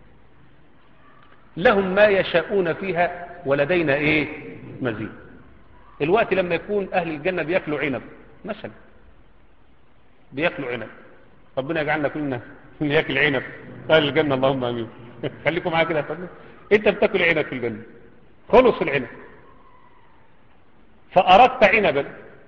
لهم ما يشاءون فيها ولدينا إيه مزيد الوقت لما يكون أهل الجنة بيأكلوا عنب مثلا بيأكلوا عنب ربنا يجعلنا كلنا ياكل عنب اهل الجنه اللهم امين خليكم معايا كده يا فندم انت بتاكل عنب في الجنه خلص العنب فاردت عنبا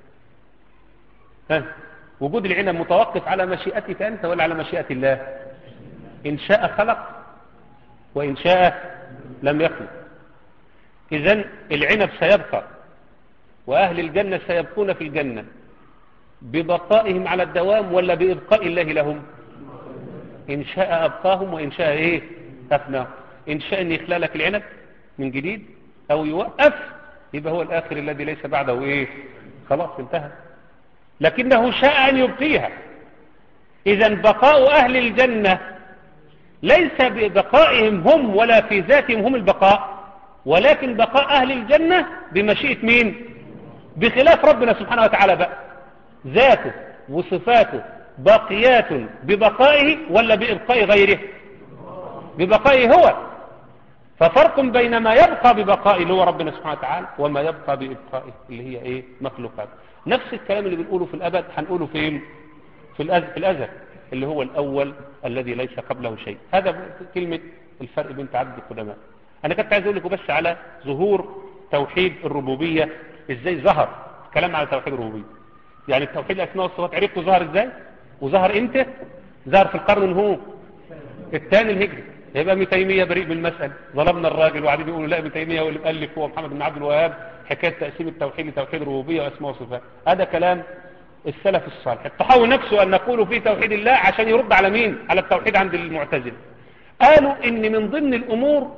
ها وجود العنب متوقف على مشيئتك انت ولا على مشيئه الله ان شاء خلق وان شاء لم يخلق اذا العنب سيبقى واهل الجنه سيبقون في الجنه ببقائهم على الدوام ولا بإبقاء الله لهم إن شاء أبقاهم وإن شاء إيه أفناهم إن شاء أن يخلى لك العنب من جديد أو يوقف يبقى هو الآخر الذي ليس بعده إيه خلاص انتهى لكنه شاء أن يبقيها إذا بقاء أهل الجنة ليس ببقائهم هم ولا في ذاتهم هم البقاء ولكن بقاء أهل الجنة بمشيئة مين بخلاف ربنا سبحانه وتعالى بقى ذاته وصفاته باقيات ببقائه ولا بإبقاء غيره ببقائه هو ففرق بين ما يبقى ببقائه اللي هو ربنا سبحانه وتعالى وما يبقى بإبقائه اللي هي إيه مخلوقات نفس الكلام اللي بنقوله في الأبد هنقوله فين في الأزل, في الأزل اللي هو الأول الذي ليس قبله شيء هذا كلمة الفرق بين تعدد القدماء أنا كنت عايز أقول لكم بس على ظهور توحيد الربوبية إزاي ظهر كلام على توحيد الربوبية يعني التوحيد الأسماء والصفات عرفتوا ظهر إزاي وظهر إمتى ظهر في القرن هو الثاني الهجري يبقى ابن تيمية بريء من المسألة ظلمنا الراجل وقاعدين يقولوا لا ابن تيمية هو اللي مؤلف هو محمد بن عبد الوهاب حكاية تقسيم التوحيد لتوحيد الربوبية وأسماء وصفات هذا كلام السلف الصالح التحول نفسه أن نقول في توحيد الله عشان يرد على مين على التوحيد عند المعتزلة قالوا إن من ضمن الأمور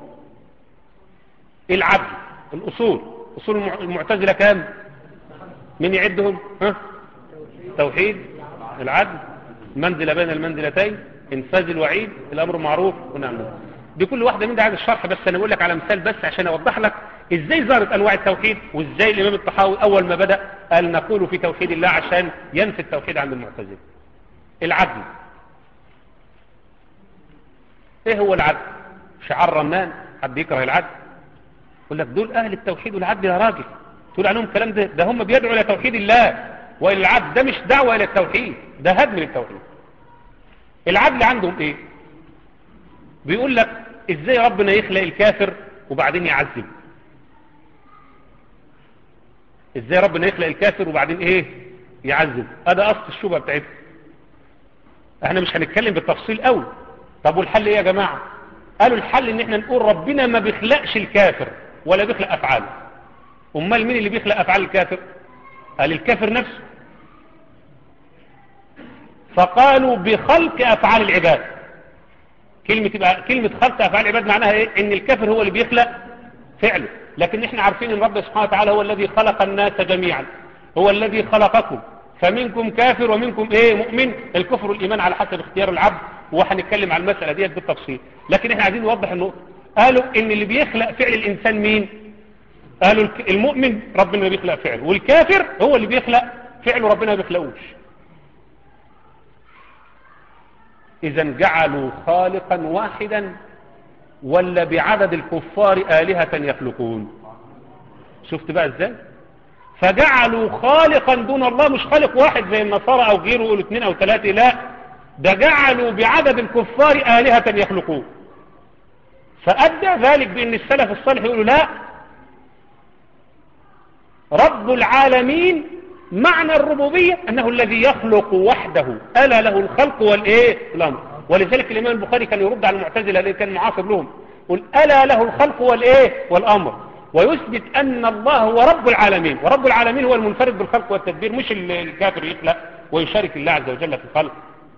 العدل الأصول أصول المعتزلة كام من يعدهم ها توحيد العدل منزلة بين المنزلتين انفاذ الوعيد الامر معروف ونعم بكل واحدة من ده عايز الشرح بس انا بقول لك على مثال بس عشان اوضح لك ازاي ظهرت انواع التوحيد وازاي الامام الطحاوي اول ما بدأ قال نقول في توحيد الله عشان ينفي التوحيد عند المعتزله العدل ايه هو العدل شعار رنان حد يكره العدل يقول لك دول اهل التوحيد والعدل يا راجل تقول عنهم الكلام ده ده هم بيدعوا الى توحيد الله والى العدل ده مش دعوه الى التوحيد ده هدم للتوحيد العدل عندهم ايه بيقول لك ازاي ربنا يخلق الكافر وبعدين يعذب ازاي ربنا يخلق الكافر وبعدين ايه يعذب هذا اصل الشبهه بتاعتنا احنا مش هنتكلم بالتفصيل قوي طب والحل ايه يا جماعه قالوا الحل ان احنا نقول ربنا ما بيخلقش الكافر ولا بيخلق افعاله امال مين اللي بيخلق افعال الكافر قال الكافر نفسه فقالوا بخلق افعال العباد كلمة يبقى كلمة خلق افعال العباد معناها ايه ان الكافر هو اللي بيخلق فعله لكن احنا عارفين ان رب سبحانه وتعالى هو الذي خلق الناس جميعا هو الذي خلقكم فمنكم كافر ومنكم ايه مؤمن الكفر والايمان على حسب اختيار العبد وهنتكلم عن المسألة ديت بالتفصيل لكن احنا عايزين نوضح النقطة قالوا ان اللي بيخلق فعل الانسان مين قالوا الك- المؤمن ربنا اللي بيخلق فعله والكافر هو اللي بيخلق فعله ربنا ما بيخلقوش اذا جعلوا خالقا واحدا ولا بعدد الكفار آلهة يخلقون شفت بقى ازاي فجعلوا خالقا دون الله مش خالق واحد زي النصارى او غيره يقولوا اثنين او ثلاثة لا ده جعلوا بعدد الكفار آلهة يخلقون فأدى ذلك بأن السلف الصالح يقولوا لا رب العالمين معنى الربوبية أنه الذي يخلق وحده ألا له الخلق والإيه الأمر ولذلك الإمام البخاري كان يرد على المعتزلة اللي كان معاصر لهم يقول ألا له الخلق والإيه والأمر ويثبت أن الله هو رب العالمين ورب العالمين هو المنفرد بالخلق والتدبير مش ال- الكافر يخلق ويشارك الله عز وجل في الخلق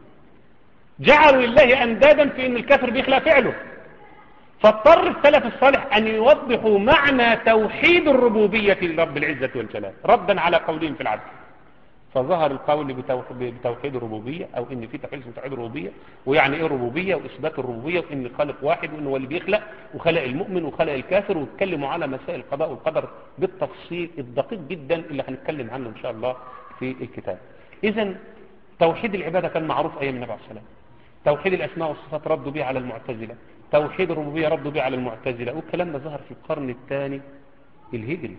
جعلوا لله أندادا في أن الكافر بيخلق فعله فاضطر السلف الصالح أن يوضحوا معنى توحيد الربوبية لرب العزة والجلال ردا على قولهم في العدل فظهر القول بتوح- بتوحيد الربوبية أو إن في توحيد اسمه توحيد الربوبية ويعني إيه الربوبية وإثبات الربوبية وإن خالق واحد وإنه هو اللي بيخلق وخلق المؤمن وخلق الكافر واتكلموا على مسائل القضاء والقدر بالتفصيل الدقيق جدا اللي هنتكلم عنه إن شاء الله في الكتاب إذا توحيد العبادة كان معروف أيام النبي عليه الصلاة والسلام توحيد الأسماء والصفات ردوا به على المعتزلة توحيد الربوبية ردوا به على المعتزلة والكلام ده ظهر في القرن الثاني الهجري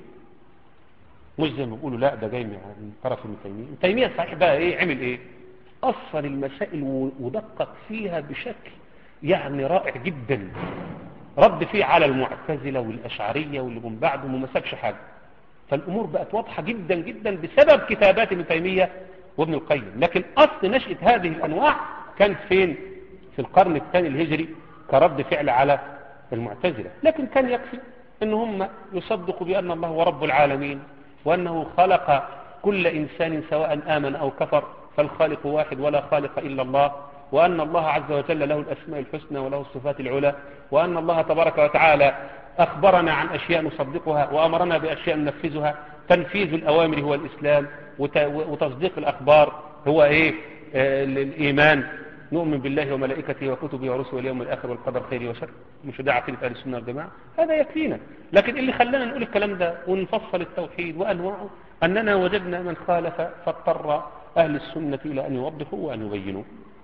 مش زي ما بيقولوا لا ده جاي من من طرف ابن تيمية ابن تيمية صحيح بقى ايه عمل ايه أصل المسائل و- ودقق فيها بشكل يعني رائع جدا رد فيه على المعتزلة والأشعرية واللي من بعده وما سابش حاجة فالأمور بقت واضحة جدا جدا بسبب كتابات ابن تيمية وابن القيم لكن أصل نشأة هذه الأنواع كان فين في القرن الثاني الهجري كرد فعل على المعتزلة لكن كان يكفي أن هم يصدقوا بأن الله هو رب العالمين وأنه خلق كل إنسان سواء آمن أو كفر فالخالق واحد ولا خالق إلا الله وأن الله عز وجل له الأسماء الحسنى وله الصفات العلى وأن الله تبارك وتعالى أخبرنا عن أشياء نصدقها وأمرنا بأشياء ننفذها تنفيذ الأوامر هو الإسلام وت- وتصديق الأخبار هو إيه آه، الإيمان نؤمن بالله وملائكته وكتبه ورسله واليوم الآخر والقدر خيره وشر مش ده عقيدة أهل السنة والجماعة هذا يكفينا لكن اللي خلانا نقول الكلام ده ونفصل التوحيد وأنواعه أننا وجدنا من خالف فاضطر أهل السنة إلى أن يوضحوا وأن يبينوا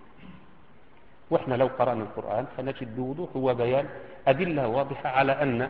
وإحنا لو قرأنا القرآن فنجد بوضوح وبيان أدلة واضحة على أن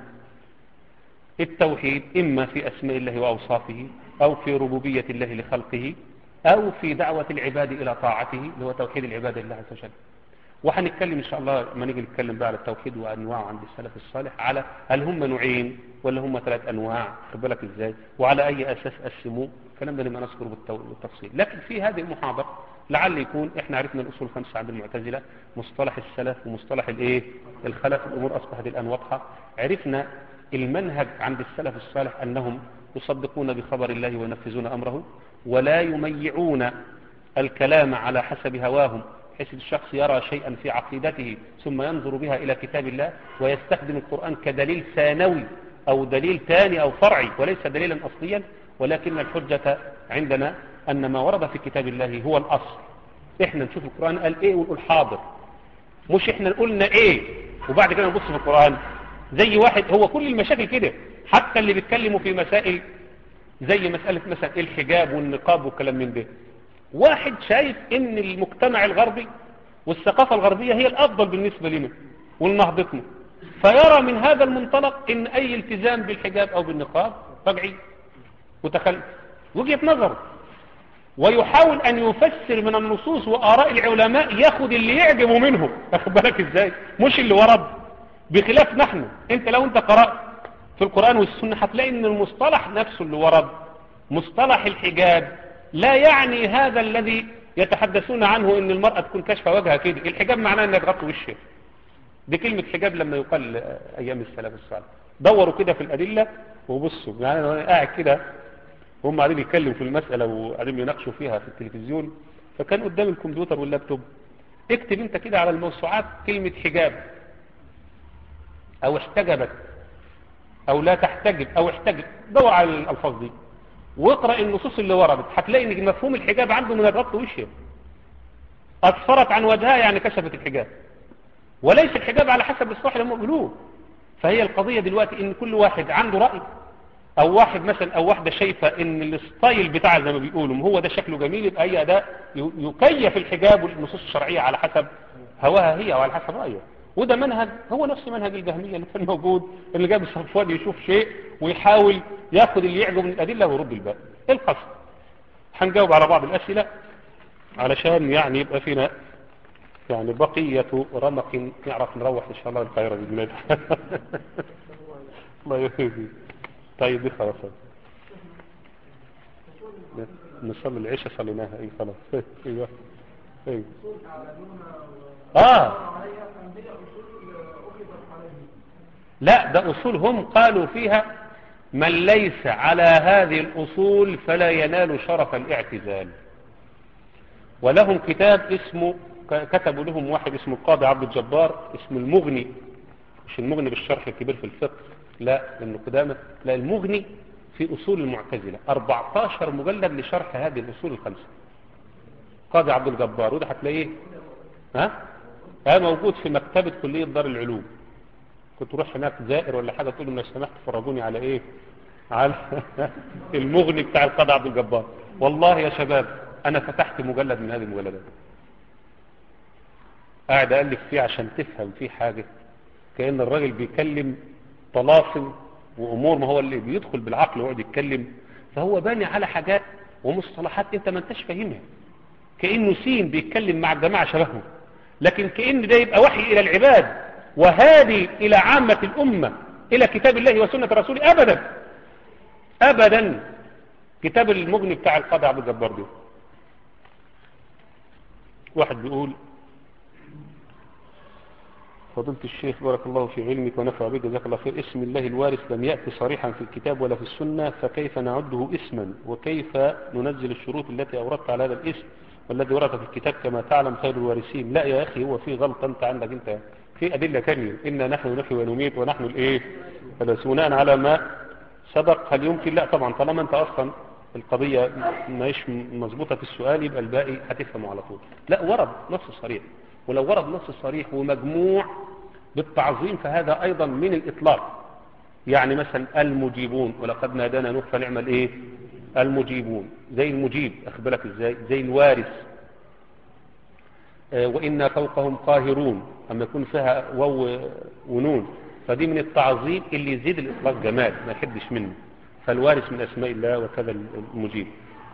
التوحيد إما في أسماء الله وأوصافه أو في ربوبية الله لخلقه أو في دعوة العباد إلى طاعته اللي هو توحيد العباد لله عز وجل وهنتكلم إن شاء الله لما نيجي نتكلم بقى على التوحيد وأنواعه عند السلف الصالح على هل هم نوعين ولا هم ثلاث أنواع خد بالك إزاي وعلى أي أساس قسموه الكلام ده لما نذكره بالتو- بالتفصيل لكن في هذه المحاضرة لعل يكون احنا عرفنا الأصول الخمسة عند المعتزلة مصطلح السلف ومصطلح الايه الخلف الأمور أصبحت الآن واضحة عرفنا المنهج عند السلف الصالح أنهم يصدقون بخبر الله وينفذون أمره ولا يميعون الكلام على حسب هواهم بحيث الشخص يرى شيئا في عقيدته ثم ينظر بها إلى كتاب الله ويستخدم القرآن كدليل ثانوي أو دليل ثاني أو فرعي وليس دليلا أصليا ولكن الحجة عندنا أن ما ورد في كتاب الله هو الأصل إحنا نشوف القرآن قال إيه ونقول حاضر مش إحنا قلنا إيه وبعد كده نبص في القرآن زي واحد هو كل المشاكل كده حتى اللي بيتكلموا في مسائل زي مسألة مثلا الحجاب والنقاب والكلام من ده واحد شايف ان المجتمع الغربي والثقافة الغربية هي الافضل بالنسبة لنا ولنهضتنا فيرى من هذا المنطلق ان اي التزام بالحجاب او بالنقاب رجعي وتخلف وجهة نظره ويحاول ان يفسر من النصوص واراء العلماء ياخد اللي يعجبه منهم واخد بالك ازاي مش اللي ورد بخلاف نحن انت لو انت قرأت في القرآن والسنة هتلاقي ان المصطلح نفسه اللي ورد مصطلح الحجاب لا يعني هذا الذي يتحدثون عنه ان المرأة تكون كشفة وجهها كده الحجاب معناه انها تغطي وشها دي كلمة حجاب لما يقال ايام السلف الصالح دوروا كده في الأدلة وبصوا يعني أنا قاعد كده هم قاعدين يتكلموا في المسألة وقاعدين يناقشوا فيها في التلفزيون فكان قدام الكمبيوتر واللابتوب اكتب انت كده على الموسوعات كلمة حجاب او احتجبت او لا تحتجب او احتجب دور على الالفاظ دي واقرأ النصوص اللي وردت هتلاقي ان مفهوم الحجاب عنده من الربط وشه اسفرت عن وجهها يعني كشفت الحجاب وليس الحجاب على حسب الاصلاح اللي هم بيقولوه فهي القضية دلوقتي ان كل واحد عنده رأي او واحد مثلا او واحدة شايفة ان الستايل بتاع زي ما بيقولوا هو ده شكله جميل يبقى هي ده يكيف الحجاب والنصوص الشرعية على حسب هواها هي وعلى حسب رأيها وده منهج هو نفس منهج الجهمية اللي كان موجود اللي جاب الصفوان يشوف شيء ويحاول ياخد اللي يعجبه من الأدلة ويرد الباقي ايه القصد هنجاوب على بعض الأسئلة علشان يعني يبقى فينا يعني بقية رمق نعرف نروح إن شاء الله القاهرة بإذن الله الله يهديك طيب دي خلاص نصلي العشاء صليناها اي خلاص ايوه ايوه اه لا ده اصول هم قالوا فيها من ليس على هذه الاصول فلا ينال شرف الاعتزال ولهم كتاب اسمه كتبوا لهم واحد اسمه القاضي عبد الجبار اسمه المغني مش المغني بالشرح الكبير في الفقه لا لانه قدامه لا المغني في اصول المعتزله 14 مجلد لشرح هذه الاصول الخمسه قاضي عبد الجبار وده هتلاقيه ها ها موجود في مكتبه كليه دار العلوم كنت تروح هناك زائر ولا حاجه تقول لهم لو سمحت فرجوني على ايه على المغني بتاع القاضي عبد الجبار والله يا شباب انا فتحت مجلد من هذه المجلدات قاعد ألف فيه عشان تفهم فيه حاجة كأن الراجل بيكلم طلاسم وأمور ما هو اللي بيدخل بالعقل ويقعد يتكلم فهو باني على حاجات ومصطلحات انت ما انتش فاهمها كأنه سين بيتكلم مع الجماعة شبهه لكن كأن ده يبقى وحي إلى العباد وهادي إلى عامة الأمة إلى كتاب الله وسنة رسوله أبدا أبدا كتاب المغني بتاع القاضي عبد الجبار ده واحد بيقول فضيلة الشيخ بارك الله في علمك ونفع بك جزاك الله خير اسم الله الوارث لم يأتي صريحا في الكتاب ولا في السنة فكيف نعده اسما وكيف ننزل الشروط التي أوردت على هذا الاسم والذي ورد في الكتاب كما تعلم خير الوارثين لا يا أخي هو في غلطة أنت عندك أنت في أدلة ثانيه إنا نحن نحيي ونميت ونحن الإيه بناء على ما سبق هل يمكن لا طبعا طالما أنت أصلا القضية ماهيش مظبوطة في السؤال يبقى الباقي هتفهمه على طول لا ورد نص صريح ولو ورد نص صريح ومجموع بالتعظيم فهذا أيضا من الإطلاق يعني مثلا المجيبون ولقد نادانا نوح فنعمل إيه المجيبون زي المجيب أخبرك إزاي زي الوارث آه وإنا فوقهم قاهرون أما يكون فيها واو ونون فدي من التعظيم اللي يزيد الإطلاق جمال ما يحدش منه فالوارث من أسماء الله وكذا المجيب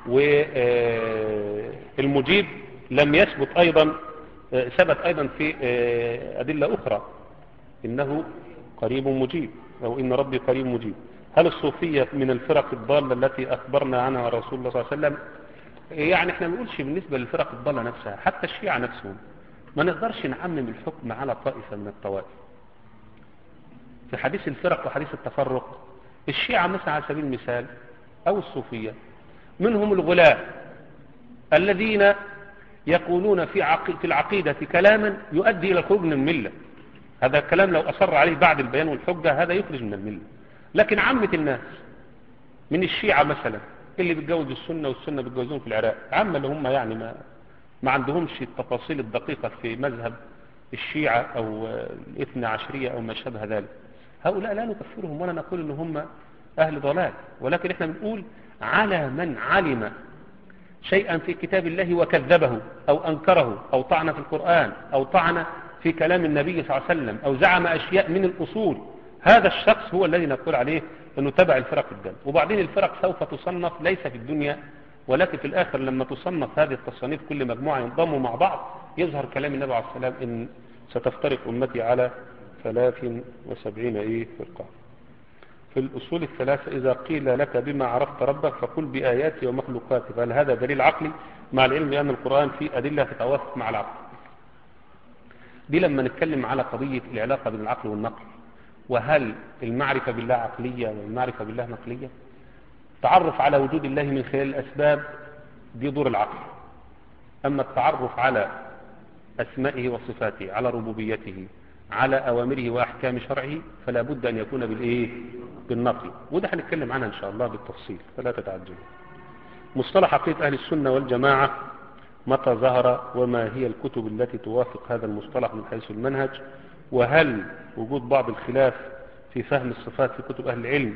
والمجيب لم يثبت أيضا ثبت أيضا في أدلة أخرى إنه قريب مجيب أو إن ربي قريب مجيب هل الصوفية من الفرق الضالة التي أخبرنا عنها رسول الله صلى الله عليه وسلم يعني احنا ما نقولش بالنسبة للفرق الضالة نفسها حتى الشيعة نفسهم ما نقدرش نعمم الحكم على طائفة من الطوائف في حديث الفرق وحديث التفرق الشيعة مثلا على سبيل المثال أو الصوفية منهم الغلاة الذين يقولون في عقي في العقيدة كلاما يؤدي إلى الخروج من الملة هذا الكلام لو أصر عليه بعد البيان والحجة هذا يخرج من الملة لكن عامة الناس من الشيعة مثلا اللي بيتجوز السنة والسنة بيتجوزون في العراق عامة اللي هم يعني ما ما عندهمش التفاصيل الدقيقة في مذهب الشيعة أو الاثنى عشرية أو ما شابه ذلك هؤلاء لا نكفرهم ولا نقول ان هم أهل ضلال ولكن احنا بنقول على من علم شيئا في كتاب الله وكذبه أو أنكره أو طعن في القرآن أو طعن في كلام النبي صلى الله عليه وسلم أو زعم أشياء من الأصول هذا الشخص هو الذي نقول عليه أنه تبع الفرق الدم وبعدين الفرق سوف تصنف ليس في الدنيا ولكن في الآخر لما تصنف هذه التصانيف كل مجموعة ينضموا مع بعض يظهر كلام النبي عليه السلام إن ستفترق أمتي على ثلاث وسبعين إيه فرقة في الأصول الثلاثة إذا قيل لك بما عرفت ربك فقل بآياتي ومخلوقاتي فهل هذا دليل عقلي مع العلم أن القرآن فيه أدلة تتوافق مع العقل دي لما نتكلم على قضية العلاقة بين العقل والنقل وهل المعرفة بالله عقلية والمعرفة بالله نقلية التعرف على وجود الله من خلال الأسباب دي دور العقل أما التعرف على أسمائه وصفاته على ربوبيته على أوامره وأحكام شرعه فلا بد أن يكون بالإيه بالنقل وده هنتكلم عنها إن شاء الله بالتفصيل فلا تتعجلوا مصطلح عقيدة أهل السنة والجماعة متى ظهر وما هي الكتب التي توافق هذا المصطلح من حيث المنهج وهل وجود بعض الخلاف في فهم الصفات في كتب أهل العلم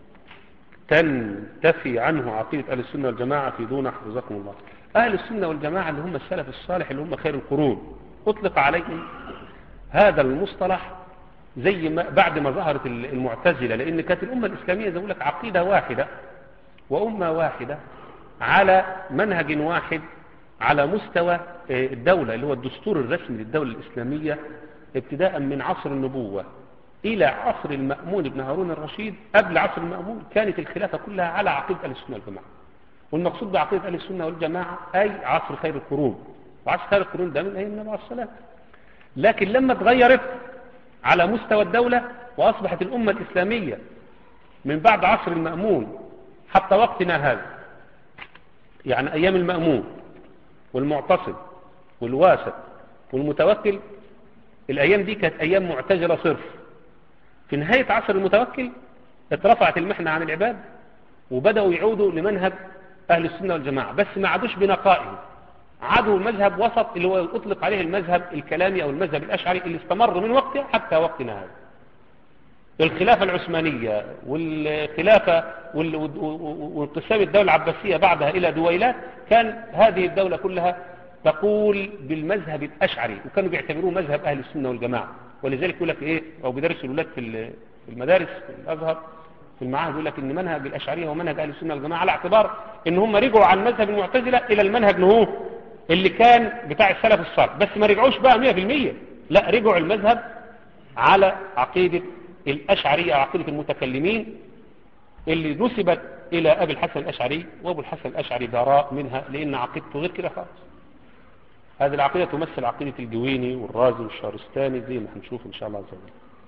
تنتفي عنه عقيدة أهل السنة والجماعة في دون حفظكم الله أهل السنة والجماعة اللي هم السلف الصالح اللي هم خير القرون أطلق عليهم هذا المصطلح زي ما بعد ما ظهرت المعتزلة لأن كانت الأمة الإسلامية زي لك عقيدة واحدة وأمة واحدة على منهج واحد على مستوى الدولة اللي هو الدستور الرسمي للدولة الإسلامية ابتداء من عصر النبوة إلى عصر المأمون بن هارون الرشيد قبل عصر المأمون كانت الخلافة كلها على عقيدة أهل السنة والجماعة والمقصود بعقيدة أهل السنة والجماعة أي عصر خير القرون وعصر خير القرون ده من أيام النبي عليه الصلاة لكن لما تغيرت على مستوى الدولة وأصبحت الأمة الإسلامية من بعد عصر المأمون حتى وقتنا هذا يعني أيام المأمون والمعتصم والواسط والمتوكل الأيام دي كانت أيام معتزلة صرف في نهاية عصر المتوكل اترفعت المحنة عن العباد وبدأوا يعودوا لمنهج أهل السنة والجماعة بس ما عادوش بنقائه عادوا مذهب وسط اللي هو أطلق عليه المذهب الكلامي أو المذهب الأشعري اللي استمر من وقته حتى وقتنا هذا الخلافة العثمانية والخلافة وانقسام الدولة العباسية بعدها إلى دويلات كان هذه الدولة كلها تقول بالمذهب الأشعري وكانوا بيعتبروه مذهب أهل السنة والجماعة ولذلك يقول لك إيه أو بيدرسوا الأولاد في المدارس في الأزهر في المعاهد يقول لك إن منهج الأشعرية هو منهج أهل السنة والجماعة على اعتبار إن هم رجعوا عن مذهب المعتزلة إلى المنهج نهوه اللي كان بتاع السلف الصالح بس ما رجعوش بقى 100% لا رجعوا المذهب على عقيدة الأشعرية عقيدة المتكلمين اللي نسبت إلى أبي الحسن الأشعري وأبو الحسن الأشعري براء منها لأن عقيدته غير كده خالص هذه العقيدة تمثل عقيدة الجويني والرازي والشارستاني زي ما هنشوف إن شاء الله عز وجل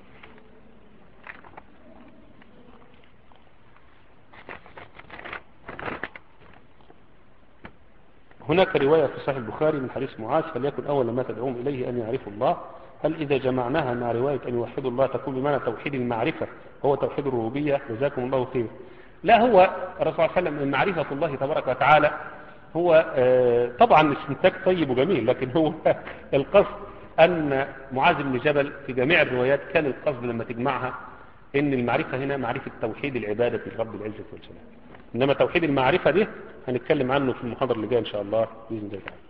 هناك رواية في صحيح البخاري من حديث معاذ فليكن أول ما تدعوهم إليه أن يعرفوا الله هل إذا جمعناها مع رواية أن يوحدوا الله تكون بمعنى توحيد المعرفة هو توحيد الربوبية جزاكم الله خير لا هو الرسول صلى الله عليه وسلم معرفة الله تبارك وتعالى هو طبعا استنتاج طيب وجميل لكن هو القصد أن معاذ بن جبل في جميع الروايات كان القصد لما تجمعها ان المعرفة هنا معرفة توحيد العبادة لرب العزة والجلال انما توحيد المعرفة دي هنتكلم عنه في المحاضرة اللي جايه ان شاء الله بإذن الله تعالى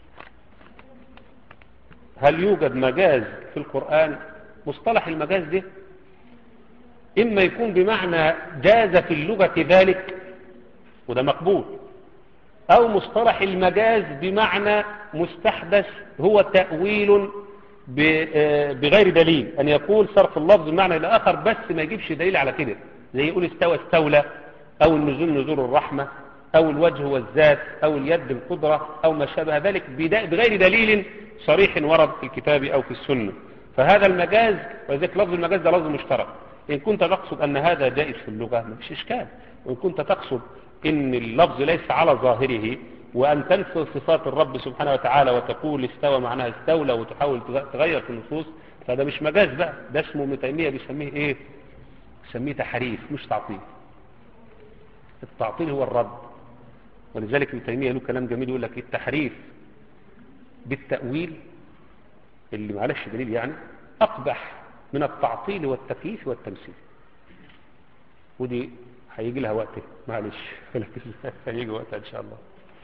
هل يوجد مجاز في القرآن مصطلح المجاز ده إما يكون بمعنى جاز في اللغة ذلك وده مقبول أو مصطلح المجاز بمعنى مستحدث هو تأويل بغير دليل أن يقول صرف اللفظ بمعنى إلى آخر بس ما يجيبش دليل على كده زي يقول استوى استولى أو النزول نزول الرحمة أو الوجه والذات أو اليد القدرة أو ما شابه ذلك بغير دليل صريح ورد في الكتاب أو في السنة فهذا المجاز ولذلك لفظ المجاز ده لفظ مشترك إن كنت تقصد أن هذا جائز في اللغة ما فيش إشكال وإن كنت تقصد إن اللفظ ليس على ظاهره وأن تنفي صفات الرب سبحانه وتعالى وتقول استوى معناها استولى وتحاول تغير في النصوص فده مش مجاز بقى ده اسمه ابن تيمية بيسميه ايه بيسميه تحريف مش تعطيل التعطيل هو الرد ولذلك ابن تيمية له كلام جميل يقول لك التحريف بالتأويل اللي معلش دليل يعني أقبح من التعطيل والتكييف والتمثيل ودي هيجي لها وقت معلش هيجي وقتها إن شاء الله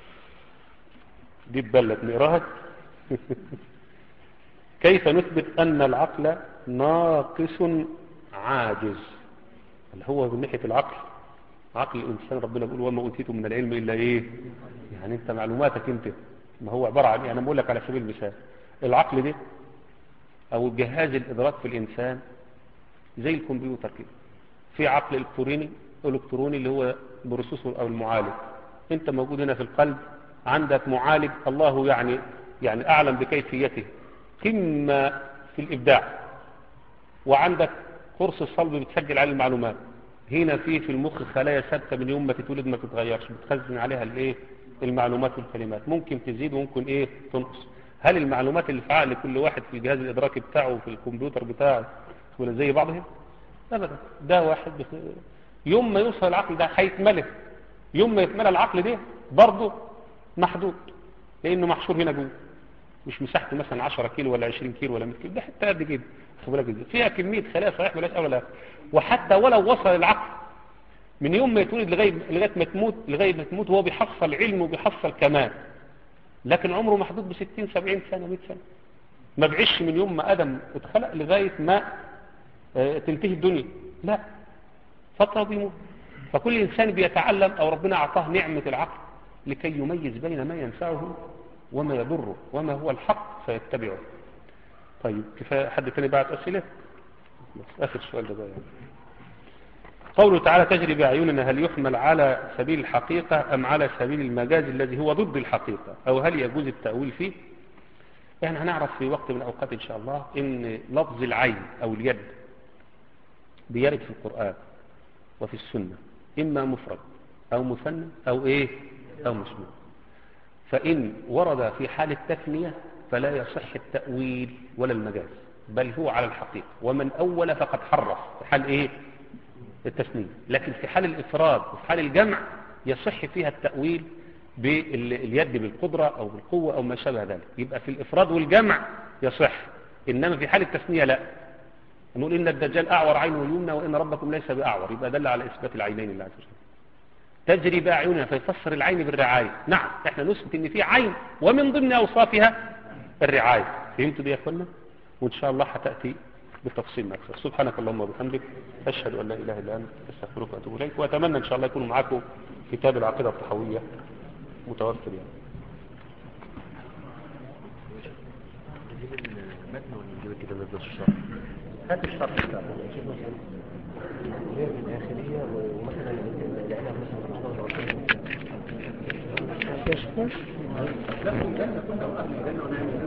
دي تبلت نقراها كيف نثبت أن العقل ناقص عاجز اللي هو من ناحية العقل عقل الإنسان ربنا بيقول وما أوتيتم من العلم إلا إيه يعني أنت معلوماتك أنت ما هو عبارة عن إيه أنا بقول لك على سبيل المثال العقل ده أو جهاز الإدراك في الإنسان زي الكمبيوتر كده في عقل إلكتروني إلكتروني اللي هو بروسيسور أو المعالج أنت موجود هنا في القلب عندك معالج الله يعني يعني أعلم بكيفيته قمة في الإبداع وعندك قرص الصلب بتسجل عليه المعلومات هنا في في المخ خلايا ثابته من يوم ما تتولد ما تتغيرش بتخزن عليها الايه المعلومات والكلمات ممكن تزيد وممكن ايه تنقص هل المعلومات اللي في عقل كل واحد في الجهاز الادراكي بتاعه وفي الكمبيوتر بتاعه ولا زي بعضهم ابدا ده واحد بخ... يوم ما يوصل العقل ده هيتملك يوم ما يتملى العقل ده برضه محدود لانه محشور هنا جوه مش مساحته مثلا 10 كيلو ولا 20 كيلو ولا 100 كيلو ده حته قد كده خد بالك ازاي فيها كميه خلايا صحيح ملاش اول آخر. وحتى ولو وصل العقل من يوم ما يتولد لغايه لغايه ما تموت لغايه ما تموت وهو بيحصل علم وبيحصل كمال لكن عمره محدود ب 60 70 سنه 100 سنه ما بعيش من يوم ما ادم اتخلق لغايه ما آه، تنتهي الدنيا لا فتره بيموت فكل انسان بيتعلم او ربنا اعطاه نعمه العقل لكي يميز بين ما ينفعه وما يضره وما هو الحق فيتبعه طيب كفايه حد تاني بعت اسئله بس اخر سؤال ده بقى يعني. قوله تعالى تجري بأعيننا هل يحمل على سبيل الحقيقة أم على سبيل المجاز الذي هو ضد الحقيقة أو هل يجوز التأويل فيه يعني هنعرف في وقت من الأوقات إن شاء الله إن لفظ العين أو اليد بيرد في القرآن وفي السنة إما مفرد أو مثنى أو إيه أو مسمى فإن ورد في حال التثنية فلا يصح التأويل ولا المجاز بل هو على الحقيقة ومن أول فقد حرف في حال إيه التثنية لكن في حال الإفراد وفي حال الجمع يصح فيها التأويل باليد بالقدرة أو بالقوة أو ما شابه ذلك يبقى في الإفراد والجمع يصح إنما في حال التثنية لا نقول إن الدجال أعور عينه اليمنى وإن ربكم ليس بأعور يبقى دل على إثبات العينين لله عز وجل تجري بأعيننا فيفسر العين بالرعاية نعم احنا نثبت ان في عين ومن ضمن أوصافها الرعاية فهمتوا دي يا اخوانا وإن شاء الله هتأتي بالتفصيل أكثر سبحانك اللهم وبحمدك أشهد أن لا إله إلا أنت أستغفرك وأتوب إليك وأتمنى إن شاء الله يكون معاكم كتاب العقيدة الطحوية متوفر يعني نجيب المتن ولا نجيب الكتاب ده الشرح هات الشرط بتاعه شوف مثلا هي في الداخلية ومثلا لقينا مثلا لا في الجنة كنا وأهل الجنة ونعمل الجنة